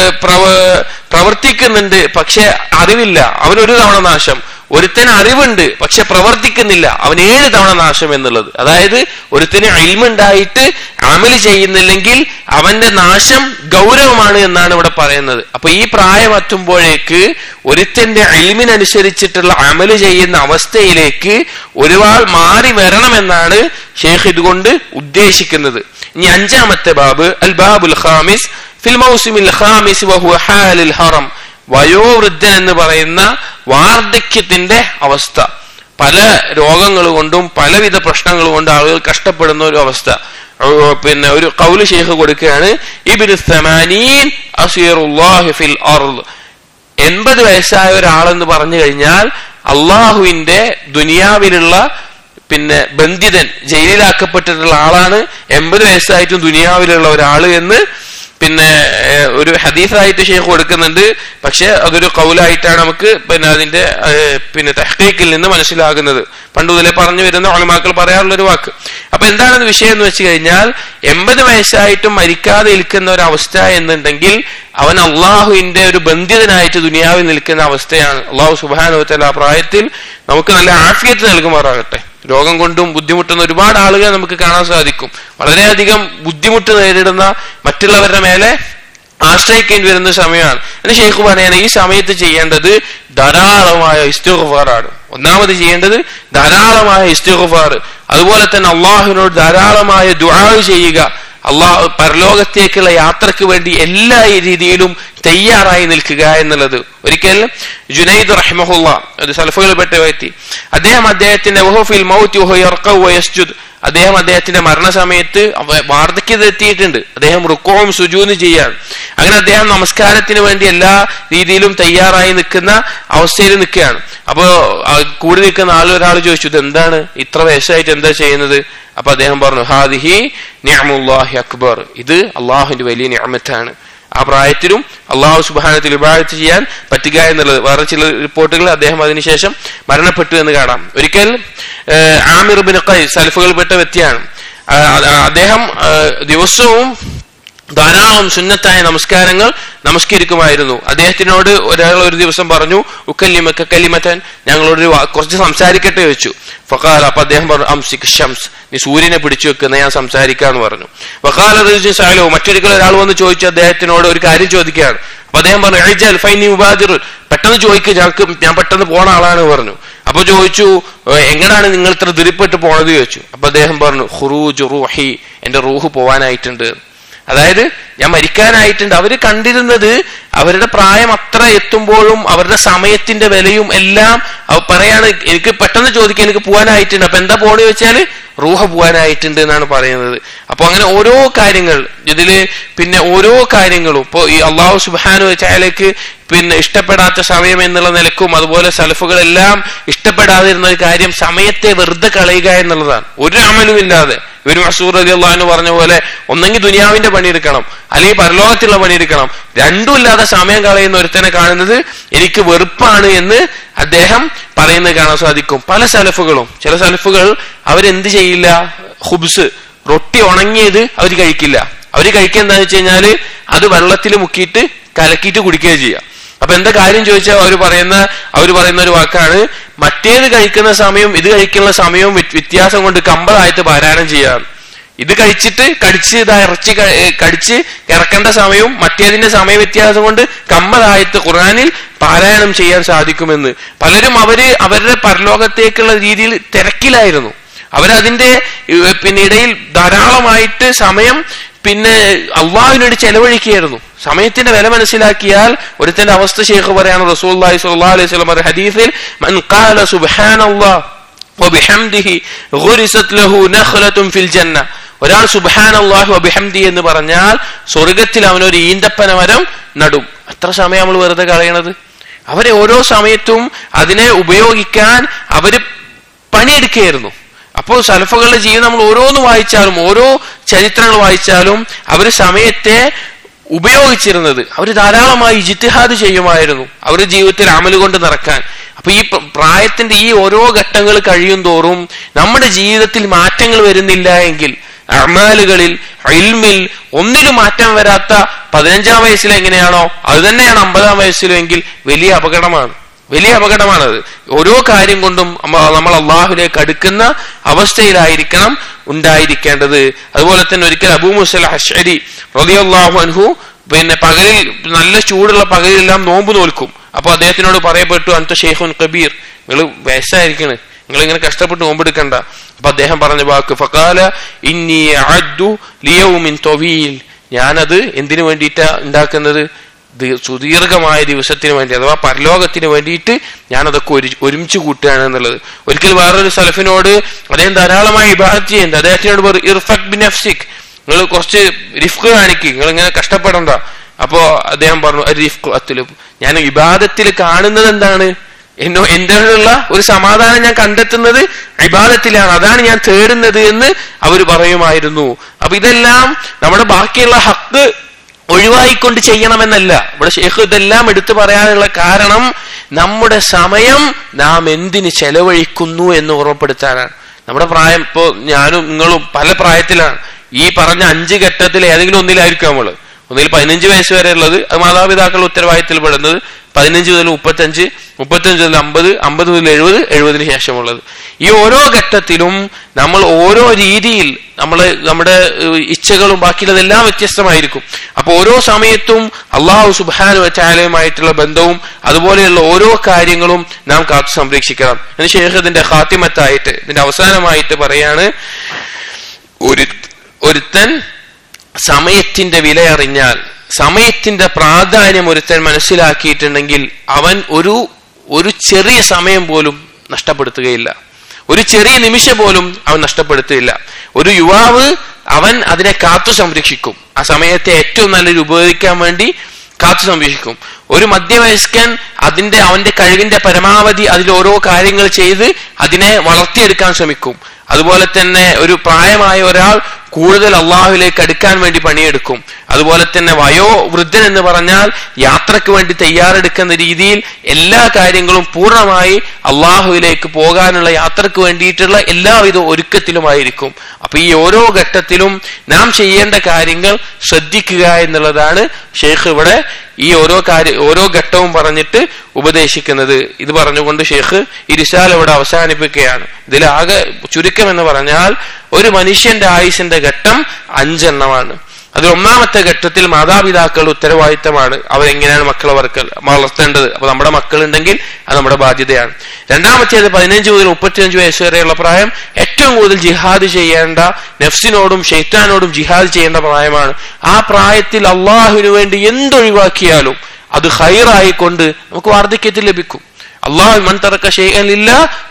പ്രവർത്തിക്കുന്നുണ്ട് പക്ഷെ അറിവില്ല അവൻ ഒരു തവണ നാശം ഒരുത്തന് അറിവുണ്ട് പക്ഷെ പ്രവർത്തിക്കുന്നില്ല അവൻ ഏഴ് തവണ നാശം എന്നുള്ളത് അതായത് ഒരുത്തന് അയിൽമുണ്ടായിട്ട് അമല് ചെയ്യുന്നില്ലെങ്കിൽ അവന്റെ നാശം ഗൗരവമാണ് എന്നാണ് ഇവിടെ പറയുന്നത് അപ്പൊ ഈ പ്രായം എത്തുമ്പോഴേക്ക് ഒരുത്തന്റെ അയിൽമിനനുസരിച്ചിട്ടുള്ള അമല് ചെയ്യുന്ന അവസ്ഥയിലേക്ക് ഒരുപാൾ മാറി വരണമെന്നാണ് ഷെയ്ഖ് ഇതുകൊണ്ട് ഉദ്ദേശിക്കുന്നത് ഇനി അഞ്ചാമത്തെ ബാബ് അൽ ബാബുൽ ഖാമിസ് ഫിൽ മൗസിമിൽ ഖാമിസ് വഹുവ ഹാലിൽ ഹറം വയോവൃദ്ധൻ എന്ന് പറയുന്ന വാർദ്ധക്യത്തിന്റെ അവസ്ഥ പല രോഗങ്ങൾ കൊണ്ടും പലവിധ പ്രശ്നങ്ങൾ കൊണ്ടും ആളുകൾ കഷ്ടപ്പെടുന്ന ഒരു അവസ്ഥ പിന്നെ ഒരു കൗല് ഷെയ്ഖ് കൊടുക്കുകയാണ് ഇബിന് സമാനീൻ അസീറുല്ലാഹി ഫിൽ അർദ് എൺപത് വയസ്സായ ഒരാളെന്ന് പറഞ്ഞു കഴിഞ്ഞാൽ അള്ളാഹുവിന്റെ ദുനിയാവിലുള്ള പിന്നെ ബന്ധിതൻ ജയിലിലാക്കപ്പെട്ടിട്ടുള്ള ആളാണ് എൺപത് വയസ്സായിട്ടും ദുനിയാവിലുള്ള ഒരാള് എന്ന് പിന്നെ ഒരു ഹദീസായിട്ട് ഷെയ്ഖ് കൊടുക്കുന്നുണ്ട് പക്ഷെ അതൊരു കൗലായിട്ടാണ് നമുക്ക് പിന്നെ അതിന്റെ പിന്നെ തഹ്ക്കീക്കിൽ നിന്ന് മനസ്സിലാകുന്നത് പണ്ട് മുതലേ പറഞ്ഞു വരുന്ന ഒളിമാക്കൾ പറയാറുള്ള ഒരു വാക്ക് അപ്പൊ എന്താണ് വിഷയം എന്ന് വെച്ച് കഴിഞ്ഞാൽ എൺപത് വയസ്സായിട്ടും മരിക്കാതെ നിൽക്കുന്ന ഒരു അവസ്ഥ എന്നുണ്ടെങ്കിൽ അവൻ അള്ളാഹുവിന്റെ ഒരു ബന്ധിതനായിട്ട് ദുനിയാവിൽ നിൽക്കുന്ന അവസ്ഥയാണ് അള്ളാഹു സുബാനുവത്തല ആ പ്രായത്തിൽ നമുക്ക് നല്ല ആഫിയത്ത് നൽകുമാറാകട്ടെ രോഗം കൊണ്ടും ബുദ്ധിമുട്ടുന്ന ഒരുപാട് ആളുകളെ നമുക്ക് കാണാൻ സാധിക്കും വളരെയധികം ബുദ്ധിമുട്ട് നേരിടുന്ന മറ്റുള്ളവരുടെ മേലെ ആശ്രയിക്കേണ്ടി വരുന്ന സമയമാണ് എന്ന് ഷെയ്ഖ് പറയാണ് ഈ സമയത്ത് ചെയ്യേണ്ടത് ധാരാളമായ ഇസ്തുഗഫാറാണ് ഒന്നാമത് ചെയ്യേണ്ടത് ധാരാളമായ ഇസ്തുഗഫാർ അതുപോലെ തന്നെ അള്ളാഹുവിനോട് ധാരാളമായ ദുആ ചെയ്യുക അള്ളാഹു പരലോകത്തേക്കുള്ള യാത്രക്ക് വേണ്ടി എല്ലാ രീതിയിലും തയ്യാറായി നിൽക്കുക എന്നുള്ളത് ഒരിക്കൽ ജുനൈദ് റഹ്മഹുല്ല ഒരു സലഫുകളിൽപ്പെട്ട വ്യക്തി അദ്ദേഹം അദ്ദേഹത്തിന്റെ അദ്ദേഹം അദ്ദേഹത്തിന്റെ മരണസമയത്ത് വാർദ്ധക്യതെത്തിയിട്ടുണ്ട് അദ്ദേഹം റുക്കോവും സുജൂന്ന് ചെയ്യാൻ അങ്ങനെ അദ്ദേഹം നമസ്കാരത്തിന് വേണ്ടി എല്ലാ രീതിയിലും തയ്യാറായി നിൽക്കുന്ന അവസ്ഥയിൽ നിൽക്കുകയാണ് അപ്പോ കൂടി നിൽക്കുന്ന ആൾ ഒരാൾ ചോദിച്ചു ഇത് എന്താണ് ഇത്ര വയസ്സായിട്ട് എന്താ ചെയ്യുന്നത് അപ്പൊ അദ്ദേഹം പറഞ്ഞു ഹാദിഹി നിഅമുല്ലാഹി അക്ബർ ഇത് അള്ളാഹുവിന്റെ വലിയ നിഅമത്താണ് ആ പ്രായത്തിലും അള്ളാഹു സുബാനത്തിൽ വിഭാഗത്ത് ചെയ്യാൻ പറ്റുക എന്നുള്ളത് വേറെ ചില റിപ്പോർട്ടുകൾ അദ്ദേഹം അതിനുശേഷം മരണപ്പെട്ടു എന്ന് കാണാം ഒരിക്കൽ ആമിർ ബിൻ ഖൈ സൽഫുകൾപ്പെട്ട വ്യക്തിയാണ് അദ്ദേഹം ദിവസവും ധാരാളം സുന്നത്തായ നമസ്കാരങ്ങൾ നമസ്കരിക്കുമായിരുന്നു അദ്ദേഹത്തിനോട് ഒരാൾ ഒരു ദിവസം പറഞ്ഞു ഉക്കല്ലിമക്ക കല്ലിമത്തൻ ഞങ്ങളോട് കുറച്ച് സംസാരിക്കട്ടെ ചോദിച്ചു ഫക്കാൽ അപ്പൊ അദ്ദേഹം പറഞ്ഞു അംസിക് ഷംസ് നീ സൂര്യനെ പിടിച്ചു വെക്കുന്ന ഞാൻ സംസാരിക്കാന്ന് പറഞ്ഞു വക്കാല സാലോ മറ്റൊരിക്കൽ ഒരാൾ വന്ന് ചോദിച്ചു അദ്ദേഹത്തിനോട് ഒരു കാര്യം ചോദിക്കുകയാണ് അപ്പൊ അദ്ദേഹം പറഞ്ഞു എഴുജൽ ഫൈനി ഉബാദിർ പെട്ടെന്ന് ചോദിക്കുക ഞങ്ങൾക്ക് ഞാൻ പെട്ടെന്ന് പോണ ആളാണ് പറഞ്ഞു അപ്പൊ ചോദിച്ചു എങ്ങനെയാണ് നിങ്ങൾ ഇത്ര ദുരിപ്പെട്ട് പോണത് ചോദിച്ചു അപ്പൊ അദ്ദേഹം പറഞ്ഞു ഹുറൂജ് റൂഹി എന്റെ റൂഹ് പോവാനായിട്ടുണ്ട് അതായത് ഞാൻ മരിക്കാനായിട്ടുണ്ട് അവര് കണ്ടിരുന്നത് അവരുടെ പ്രായം അത്ര എത്തുമ്പോഴും അവരുടെ സമയത്തിന്റെ വിലയും എല്ലാം അവ പറയാണ് എനിക്ക് പെട്ടെന്ന് ചോദിക്കാൻ എനിക്ക് പോകാനായിട്ടുണ്ട് അപ്പൊ എന്താ പോണെന്ന് വെച്ചാല് റൂഹ പോകാനായിട്ടുണ്ട് എന്നാണ് പറയുന്നത് അപ്പൊ അങ്ങനെ ഓരോ കാര്യങ്ങൾ ഇതില് പിന്നെ ഓരോ കാര്യങ്ങളും ഇപ്പൊ ഈ അള്ളാഹു സുബാനു ചായലേക്ക് പിന്നെ ഇഷ്ടപ്പെടാത്ത സമയം എന്നുള്ള നിലക്കും അതുപോലെ സലഫുകളെല്ലാം ഇഷ്ടപ്പെടാതിരുന്ന ഒരു കാര്യം സമയത്തെ വെറുതെ കളയുക എന്നുള്ളതാണ് ഒരു അമലും ഇല്ലാതെ ഇവർ മസൂർ അലി അള്ളഹാന് പറഞ്ഞ പോലെ ഒന്നെങ്കിൽ ദുനിയാവിന്റെ പണിയെടുക്കണം അല്ലെങ്കിൽ പരലോകത്തുള്ള പണിയെടുക്കണം രണ്ടും ഇല്ലാതെ സമയം കളയുന്ന ഒരുത്തനെ കാണുന്നത് എനിക്ക് വെറുപ്പാണ് എന്ന് അദ്ദേഹം പറയുന്നത് കാണാൻ സാധിക്കും പല സലഫുകളും ചില സലഫുകൾ അവരെന്ത് ചെയ്യില്ല ഹുബ്സ് റൊട്ടി ഉണങ്ങിയത് അവർ കഴിക്കില്ല അവർ കഴിക്കുക എന്താണെന്ന് വെച്ച് കഴിഞ്ഞാല് അത് വെള്ളത്തിൽ മുക്കിയിട്ട് കലക്കിയിട്ട് കുടിക്കുകയും ചെയ്യാം അപ്പൊ എന്താ കാര്യം ചോദിച്ചാൽ അവർ പറയുന്ന അവർ പറയുന്ന ഒരു വാക്കാണ് മറ്റേത് കഴിക്കുന്ന സമയം ഇത് കഴിക്കുന്ന സമയവും വ്യത്യാസം കൊണ്ട് കമ്പളായിട്ട് പാരായണം ചെയ്യാം ഇത് കഴിച്ചിട്ട് കടിച്ച് ഇത് ഇറച്ചി കടിച്ച് ഇറക്കേണ്ട സമയവും മറ്റേതിന്റെ സമയ വ്യത്യാസം കൊണ്ട് കമ്മലായിട്ട് ഖുറാനിൽ പാരായണം ചെയ്യാൻ സാധിക്കുമെന്ന് പലരും അവര് അവരുടെ പരലോകത്തേക്കുള്ള രീതിയിൽ തിരക്കിലായിരുന്നു അവരതിന്റെ പിന്നെ ഇടയിൽ ധാരാളമായിട്ട് സമയം പിന്നെ അള്ളാഹുവിനോട് ചെലവഴിക്കുകയായിരുന്നു സമയത്തിന്റെ വില മനസ്സിലാക്കിയാൽ ഒരുത്തന്റെ അവസ്ഥ ശേഖ് പറയാണ് റസൂല്ലി സ്വല്ലാ അലൈഹി സ്വലം ഹദീസിൽ മൻ ഖാല സുബ്ഹാനല്ലാഹ് വബിഹംദിഹി ഗുരിസത് ലഹു നഖ്ലത്തുൻ ഫിൽ ജന്ന ഒരാൾ സുബ്ഹാൻ അള്ളാഹു അബിഹംദി എന്ന് പറഞ്ഞാൽ സ്വർഗത്തിൽ അവനൊരു ഈന്തപ്പന മരം നടും എത്ര സമയം നമ്മൾ വെറുതെ കളയണത് അവരെ ഓരോ സമയത്തും അതിനെ ഉപയോഗിക്കാൻ അവര് പണിയെടുക്കുകയായിരുന്നു അപ്പോൾ സലഫുകളുടെ ജീവിതം നമ്മൾ ഓരോന്ന് വായിച്ചാലും ഓരോ ചരിത്രങ്ങൾ വായിച്ചാലും അവർ സമയത്തെ ഉപയോഗിച്ചിരുന്നത് അവർ ധാരാളമായി ജിത്തിഹാദ് ചെയ്യുമായിരുന്നു അവരുടെ ജീവിതത്തിൽ അമല് കൊണ്ട് നടക്കാൻ അപ്പൊ ഈ പ്രായത്തിന്റെ ഈ ഓരോ ഘട്ടങ്ങൾ കഴിയും തോറും നമ്മുടെ ജീവിതത്തിൽ മാറ്റങ്ങൾ വരുന്നില്ല എങ്കിൽ അമാലുകളിൽ ഇൽമിൽ ഒന്നിനും മാറ്റം വരാത്ത പതിനഞ്ചാം വയസ്സിൽ എങ്ങനെയാണോ അത് തന്നെയാണ് അമ്പതാം വയസ്സിലും എങ്കിൽ വലിയ അപകടമാണ് വലിയ അപകടമാണത് ഓരോ കാര്യം കൊണ്ടും നമ്മൾ അള്ളാഹുലേക്ക് അടുക്കുന്ന അവസ്ഥയിലായിരിക്കണം ഉണ്ടായിരിക്കേണ്ടത് അതുപോലെ തന്നെ ഒരിക്കൽ അബൂ മുസൽ ഹഷരി റളിയല്ലാഹു അൻഹു പിന്നെ പകലിൽ നല്ല ചൂടുള്ള പകലിലെല്ലാം നോമ്പ് നോൽക്കും അപ്പൊ അദ്ദേഹത്തിനോട് പറയപ്പെട്ടു അന്ത ഷെയ്ഖുൻ കബീർ നിങ്ങൾ വയസ്സായിരിക്കണ് നിങ്ങൾ ഇങ്ങനെ കഷ്ടപ്പെട്ട് നോമ്പെടുക്കണ്ട അപ്പൊ അദ്ദേഹം പറഞ്ഞ വാക്ക് ഫക്കാല ഇന്നി അദ്ദു ലിയൗമിൻ തൊവീൽ ഞാനത് എന്തിനു വേണ്ടിയിട്ടാ ഉണ്ടാക്കുന്നത് സുദീർഘമായ ദിവസത്തിന് വേണ്ടി അഥവാ പരലോകത്തിന് വേണ്ടിയിട്ട് ഞാൻ അതൊക്കെ ഒരു ഒരുമിച്ച് കൂട്ടുകയാണ് എന്നുള്ളത് ഒരിക്കൽ വേറൊരു സലഫിനോട് അദ്ദേഹം ധാരാളമായി ഇബാദത്ത് ചെയ്യുന്നുണ്ട് അദ്ദേഹത്തിനോട് ഇർഫക് ബിൻ അഫ്സിക് നിങ്ങൾ കുറച്ച് റിഫ്ക് കാണിക്കുക നിങ്ങൾ ഇങ്ങനെ കഷ്ടപ്പെടണ്ട അപ്പോ അദ്ദേഹം പറഞ്ഞു റിഫ്ക് അത്തില് ഞാൻ ഇബാദത്തിൽ കാണുന്നത് എന്താണ് എന്നോ എന്റെ ഉള്ള ഒരു സമാധാനം ഞാൻ കണ്ടെത്തുന്നത് ഇബാദത്തിലാണ് അതാണ് ഞാൻ തേടുന്നത് എന്ന് അവർ പറയുമായിരുന്നു അപ്പൊ ഇതെല്ലാം നമ്മുടെ ബാക്കിയുള്ള ഹക്ക് ഒഴിവായിക്കൊണ്ട് ചെയ്യണമെന്നല്ല ഇവിടെ ഷെയ്ഖ് ഇതെല്ലാം എടുത്തു പറയാനുള്ള കാരണം നമ്മുടെ സമയം നാം എന്തിന് ചെലവഴിക്കുന്നു എന്ന് ഉറപ്പെടുത്താനാണ് നമ്മുടെ പ്രായം ഇപ്പോ ഞാനും നിങ്ങളും പല പ്രായത്തിലാണ് ഈ പറഞ്ഞ അഞ്ച് ഘട്ടത്തിൽ ഏതെങ്കിലും ഒന്നിലായിരിക്കും നമ്മള് ഒന്നിൽ പതിനഞ്ച് വയസ്സ് വരെ ഉള്ളത് അത് മാതാപിതാക്കളുടെ ഉത്തരവാദിത്തത്തിൽ പെടുന്നത് പതിനഞ്ച് മുതൽ മുപ്പത്തഞ്ച് മുപ്പത്തഞ്ച് മുതൽ അമ്പത് അമ്പത് മുതൽ എഴുപത് എഴുപതിന് ശേഷമുള്ളത് ഈ ഓരോ ഘട്ടത്തിലും നമ്മൾ ഓരോ രീതിയിൽ നമ്മൾ നമ്മുടെ ഇച്ഛകളും ബാക്കിയുള്ളതെല്ലാം വ്യത്യസ്തമായിരിക്കും അപ്പൊ ഓരോ സമയത്തും അള്ളാഹു സുബാനു ചാലയുമായിട്ടുള്ള ബന്ധവും അതുപോലെയുള്ള ഓരോ കാര്യങ്ങളും നാം കാത്തു സംരക്ഷിക്കണം എന്ന് ശേഷം ഇതിന്റെ ഖാത്തിമത്തായിട്ട് ഇതിന്റെ അവസാനമായിട്ട് പറയാണ് ഒരു ഒരുത്തൻ സമയത്തിന്റെ വില അറിഞ്ഞാൽ സമയത്തിന്റെ പ്രാധാന്യം ഒരുത്തൻ മനസ്സിലാക്കിയിട്ടുണ്ടെങ്കിൽ അവൻ ഒരു ഒരു ചെറിയ സമയം പോലും നഷ്ടപ്പെടുത്തുകയില്ല ഒരു ചെറിയ നിമിഷം പോലും അവൻ നഷ്ടപ്പെടുത്തുകയില്ല ഒരു യുവാവ് അവൻ അതിനെ കാത്തു സംരക്ഷിക്കും ആ സമയത്തെ ഏറ്റവും നല്ലൊരു ഉപയോഗിക്കാൻ വേണ്ടി കാത്തു സംരക്ഷിക്കും ഒരു മധ്യവയസ്കൻ അതിന്റെ അവന്റെ കഴിവിന്റെ പരമാവധി അതിൽ ഓരോ കാര്യങ്ങൾ ചെയ്ത് അതിനെ വളർത്തിയെടുക്കാൻ ശ്രമിക്കും അതുപോലെ തന്നെ ഒരു പ്രായമായ ഒരാൾ കൂടുതൽ അള്ളാഹുലേക്ക് അടുക്കാൻ വേണ്ടി പണിയെടുക്കും അതുപോലെ തന്നെ വയോവൃദ്ധൻ എന്ന് പറഞ്ഞാൽ യാത്രക്ക് വേണ്ടി തയ്യാറെടുക്കുന്ന രീതിയിൽ എല്ലാ കാര്യങ്ങളും പൂർണ്ണമായി അള്ളാഹുവിലേക്ക് പോകാനുള്ള യാത്രക്ക് വേണ്ടിയിട്ടുള്ള എല്ലാവിധ ഒരുക്കത്തിലുമായിരിക്കും അപ്പൊ ഈ ഓരോ ഘട്ടത്തിലും നാം ചെയ്യേണ്ട കാര്യങ്ങൾ ശ്രദ്ധിക്കുക എന്നുള്ളതാണ് ഷെയ്ഖ് ഇവിടെ ഈ ഓരോ കാര്യ ഓരോ ഘട്ടവും പറഞ്ഞിട്ട് ഉപദേശിക്കുന്നത് ഇത് പറഞ്ഞുകൊണ്ട് ഷെയ്ഖ് ഈ റിസാൽ ഇവിടെ അവസാനിപ്പിക്കുകയാണ് ഇതിലാകെ ചുരുക്കം എന്ന് പറഞ്ഞാൽ ഒരു മനുഷ്യന്റെ ആയുസിന്റെ ഘട്ടം അഞ്ചെണ്ണമാണ് അതിൽ ഒന്നാമത്തെ ഘട്ടത്തിൽ മാതാപിതാക്കളുടെ ഉത്തരവാദിത്തമാണ് അവരെങ്ങനെയാണ് മക്കളെ വർക്കൽ വളർത്തേണ്ടത് അപ്പൊ നമ്മുടെ മക്കളുണ്ടെങ്കിൽ അത് നമ്മുടെ ബാധ്യതയാണ് രണ്ടാമത്തേത് പതിനഞ്ച് മുതൽ മുപ്പത്തിയഞ്ച് വയസ്സ് വരെയുള്ള പ്രായം ഏറ്റവും കൂടുതൽ ജിഹാദ് ചെയ്യേണ്ട നഫ്സിനോടും ഷെയ്ത്താനോടും ജിഹാദ് ചെയ്യേണ്ട പ്രായമാണ് ആ പ്രായത്തിൽ അള്ളാഹുവിനു വേണ്ടി എന്തൊഴിവാക്കിയാലും അത് ഹൈറായിക്കൊണ്ട് നമുക്ക് വാർദ്ധക്യത്തിൽ ലഭിക്കും അള്ളാഹു മൻ തറക്ക ഷെയ്അനില്ല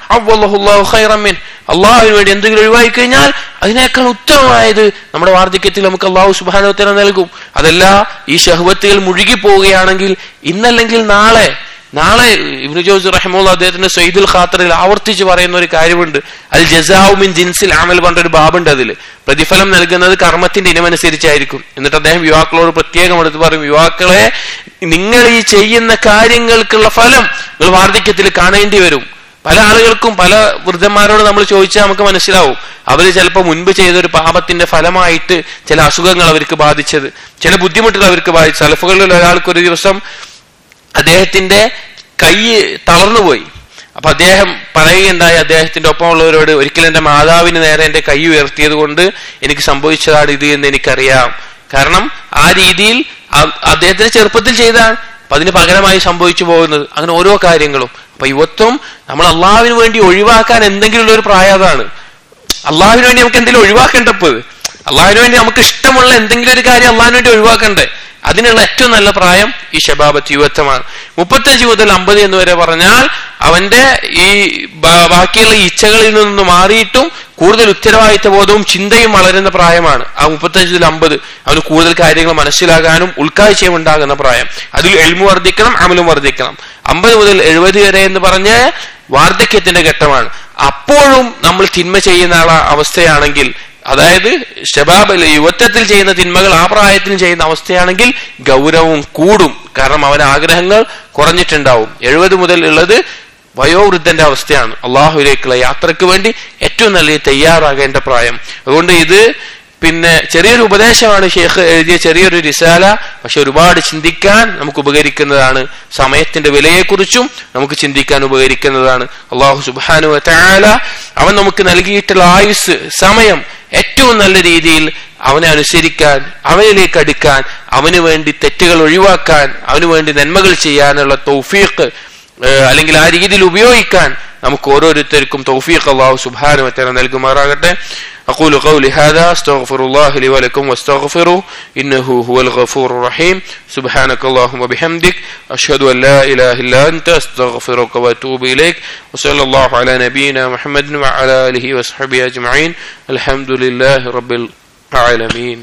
ഖൈറമിൻ അള്ളാഹുവിന് വേണ്ടി എന്തെങ്കിലും ഒഴിവായി കഴിഞ്ഞാൽ അതിനേക്കാൾ ഉത്തമമായത് നമ്മുടെ വാർദ്ധക്യത്തിൽ നമുക്ക് അള്ളാഹു സുബാനോത്തര നൽകും അതല്ല ഈ ഷഹ്വത്തുകൾ മുഴുകി പോവുകയാണെങ്കിൽ ഇന്നല്ലെങ്കിൽ നാളെ നാളെ ഇബ്നു ജോസ് റഹ്മുള്ള അദ്ദേഹത്തിന്റെ സയ്യിദുൽ ഖാത്തറിൽ ആവർത്തിച്ച് പറയുന്ന ഒരു കാര്യമുണ്ട് അൽ ജസാവുമിൻ ജിൻസിൽ അമൽ പറഞ്ഞൊരു ബാബുണ്ട് അതിൽ പ്രതിഫലം നൽകുന്നത് കർമ്മത്തിന്റെ ഇനമനുസരിച്ചായിരിക്കും എന്നിട്ട് അദ്ദേഹം യുവാക്കളോട് പ്രത്യേകം എടുത്ത് പറയും യുവാക്കളെ നിങ്ങൾ ഈ ചെയ്യുന്ന കാര്യങ്ങൾക്കുള്ള ഫലം നിങ്ങൾ വാർദ്ധക്യത്തിൽ കാണേണ്ടി വരും പല ആളുകൾക്കും പല വൃദ്ധന്മാരോട് നമ്മൾ ചോദിച്ചാൽ നമുക്ക് മനസ്സിലാവും അവർ ചിലപ്പോൾ മുൻപ് ചെയ്തൊരു പാപത്തിന്റെ ഫലമായിട്ട് ചില അസുഖങ്ങൾ അവർക്ക് ബാധിച്ചത് ചില ബുദ്ധിമുട്ടുകൾ അവർക്ക് ബാധിച്ചു സലഫുകളിൽ ഒരാൾക്ക് ഒരു ദിവസം അദ്ദേഹത്തിന്റെ കൈ തളർന്നുപോയി അപ്പൊ അദ്ദേഹം പറയുകയുണ്ടായി അദ്ദേഹത്തിന്റെ ഒപ്പമുള്ളവരോട് ഒരിക്കലും എന്റെ മാതാവിന് നേരെ എന്റെ കൈ ഉയർത്തിയത് കൊണ്ട് എനിക്ക് സംഭവിച്ചതാണ് ഇത് എന്ന് എനിക്കറിയാം കാരണം ആ രീതിയിൽ അദ്ദേഹത്തിന് ചെറുപ്പത്തിൽ ചെയ്താണ് അപ്പൊ അതിന് പകരമായി സംഭവിച്ചു പോകുന്നത് അങ്ങനെ ഓരോ കാര്യങ്ങളും അപ്പൊ യുവത്വം നമ്മൾ അള്ളാഹുവിന് വേണ്ടി ഒഴിവാക്കാൻ എന്തെങ്കിലും ഒരു പ്രായതാണ് അള്ളാഹുവിന് വേണ്ടി നമുക്ക് എന്തെങ്കിലും ഒഴിവാക്കേണ്ടപ്പോൾ അള്ളാഹുവിന് വേണ്ടി നമുക്ക് ഇഷ്ടമുള്ള എന്തെങ്കിലും ഒരു കാര്യം അള്ളാഹിന് വേണ്ടി ഒഴിവാക്കണ്ടേ അതിനുള്ള ഏറ്റവും നല്ല പ്രായം ഈ ഷബാബത്ത് യുവത്വമാണ് മുപ്പത്തഞ്ച് മുതൽ അമ്പത് എന്ന് വരെ പറഞ്ഞാൽ അവന്റെ ഈ ബാക്കിയുള്ള ഇച്ഛകളിൽ നിന്ന് മാറിയിട്ടും കൂടുതൽ ഉത്തരവാദിത്ത ബോധവും ചിന്തയും വളരുന്ന പ്രായമാണ് ആ മുപ്പത്തഞ്ച് മുതൽ അമ്പത് അവന് കൂടുതൽ കാര്യങ്ങൾ മനസ്സിലാകാനും ഉൾക്കാഴ്ചയും ഉണ്ടാകുന്ന പ്രായം അതിൽ എൽമു വർദ്ധിക്കണം അമലും വർദ്ധിക്കണം അമ്പത് മുതൽ എഴുപത് വരെ എന്ന് പറഞ്ഞ് വാർദ്ധക്യത്തിന്റെ ഘട്ടമാണ് അപ്പോഴും നമ്മൾ തിന്മ ചെയ്യുന്ന ആള അവസ്ഥയാണെങ്കിൽ അതായത് ഷബാബ് യുവത്വത്തിൽ ചെയ്യുന്ന തിന്മകൾ ആ പ്രായത്തിൽ ചെയ്യുന്ന അവസ്ഥയാണെങ്കിൽ ഗൗരവം കൂടും കാരണം അവന്റെ ആഗ്രഹങ്ങൾ കുറഞ്ഞിട്ടുണ്ടാവും എഴുപത് മുതൽ ഉള്ളത് വയോവൃദ്ധന്റെ അവസ്ഥയാണ് അള്ളാഹുവിലേക്കുള്ള യാത്രയ്ക്ക് വേണ്ടി ഏറ്റവും നല്ല തയ്യാറാകേണ്ട പ്രായം അതുകൊണ്ട് ഇത് പിന്നെ ചെറിയൊരു ഉപദേശമാണ് ഷേഖ് എഴുതിയ ചെറിയൊരു റിസാല പക്ഷെ ഒരുപാട് ചിന്തിക്കാൻ നമുക്ക് ഉപകരിക്കുന്നതാണ് സമയത്തിന്റെ വിലയെക്കുറിച്ചും നമുക്ക് ചിന്തിക്കാൻ ഉപകരിക്കുന്നതാണ് അള്ളാഹു സുബാനു താല അവൻ നമുക്ക് നൽകിയിട്ടുള്ള ആയുസ് സമയം ഏറ്റവും നല്ല രീതിയിൽ അവനെ അനുസരിക്കാൻ അവനിലേക്ക് അടുക്കാൻ അവന് വേണ്ടി തെറ്റുകൾ ഒഴിവാക്കാൻ അവന് വേണ്ടി നന്മകൾ ചെയ്യാനുള്ള തൗഫീഖ് അല്ലെങ്കിൽ ആ രീതിയിൽ ഉപയോഗിക്കാൻ നമുക്ക് ഓരോരുത്തർക്കും തൗഫീഖ് അള്ളാഹു സുബാനു വറ്റാല നൽകുമാറാകട്ടെ أقول قولي هذا استغفر الله لي ولكم واستغفروه إنه هو الغفور الرحيم سبحانك اللهم وبحمدك أشهد أن لا إله إلا أنت أستغفرك وأتوب إليك وصلى الله على نبينا محمد وعلى آله وصحبه أجمعين الحمد لله رب العالمين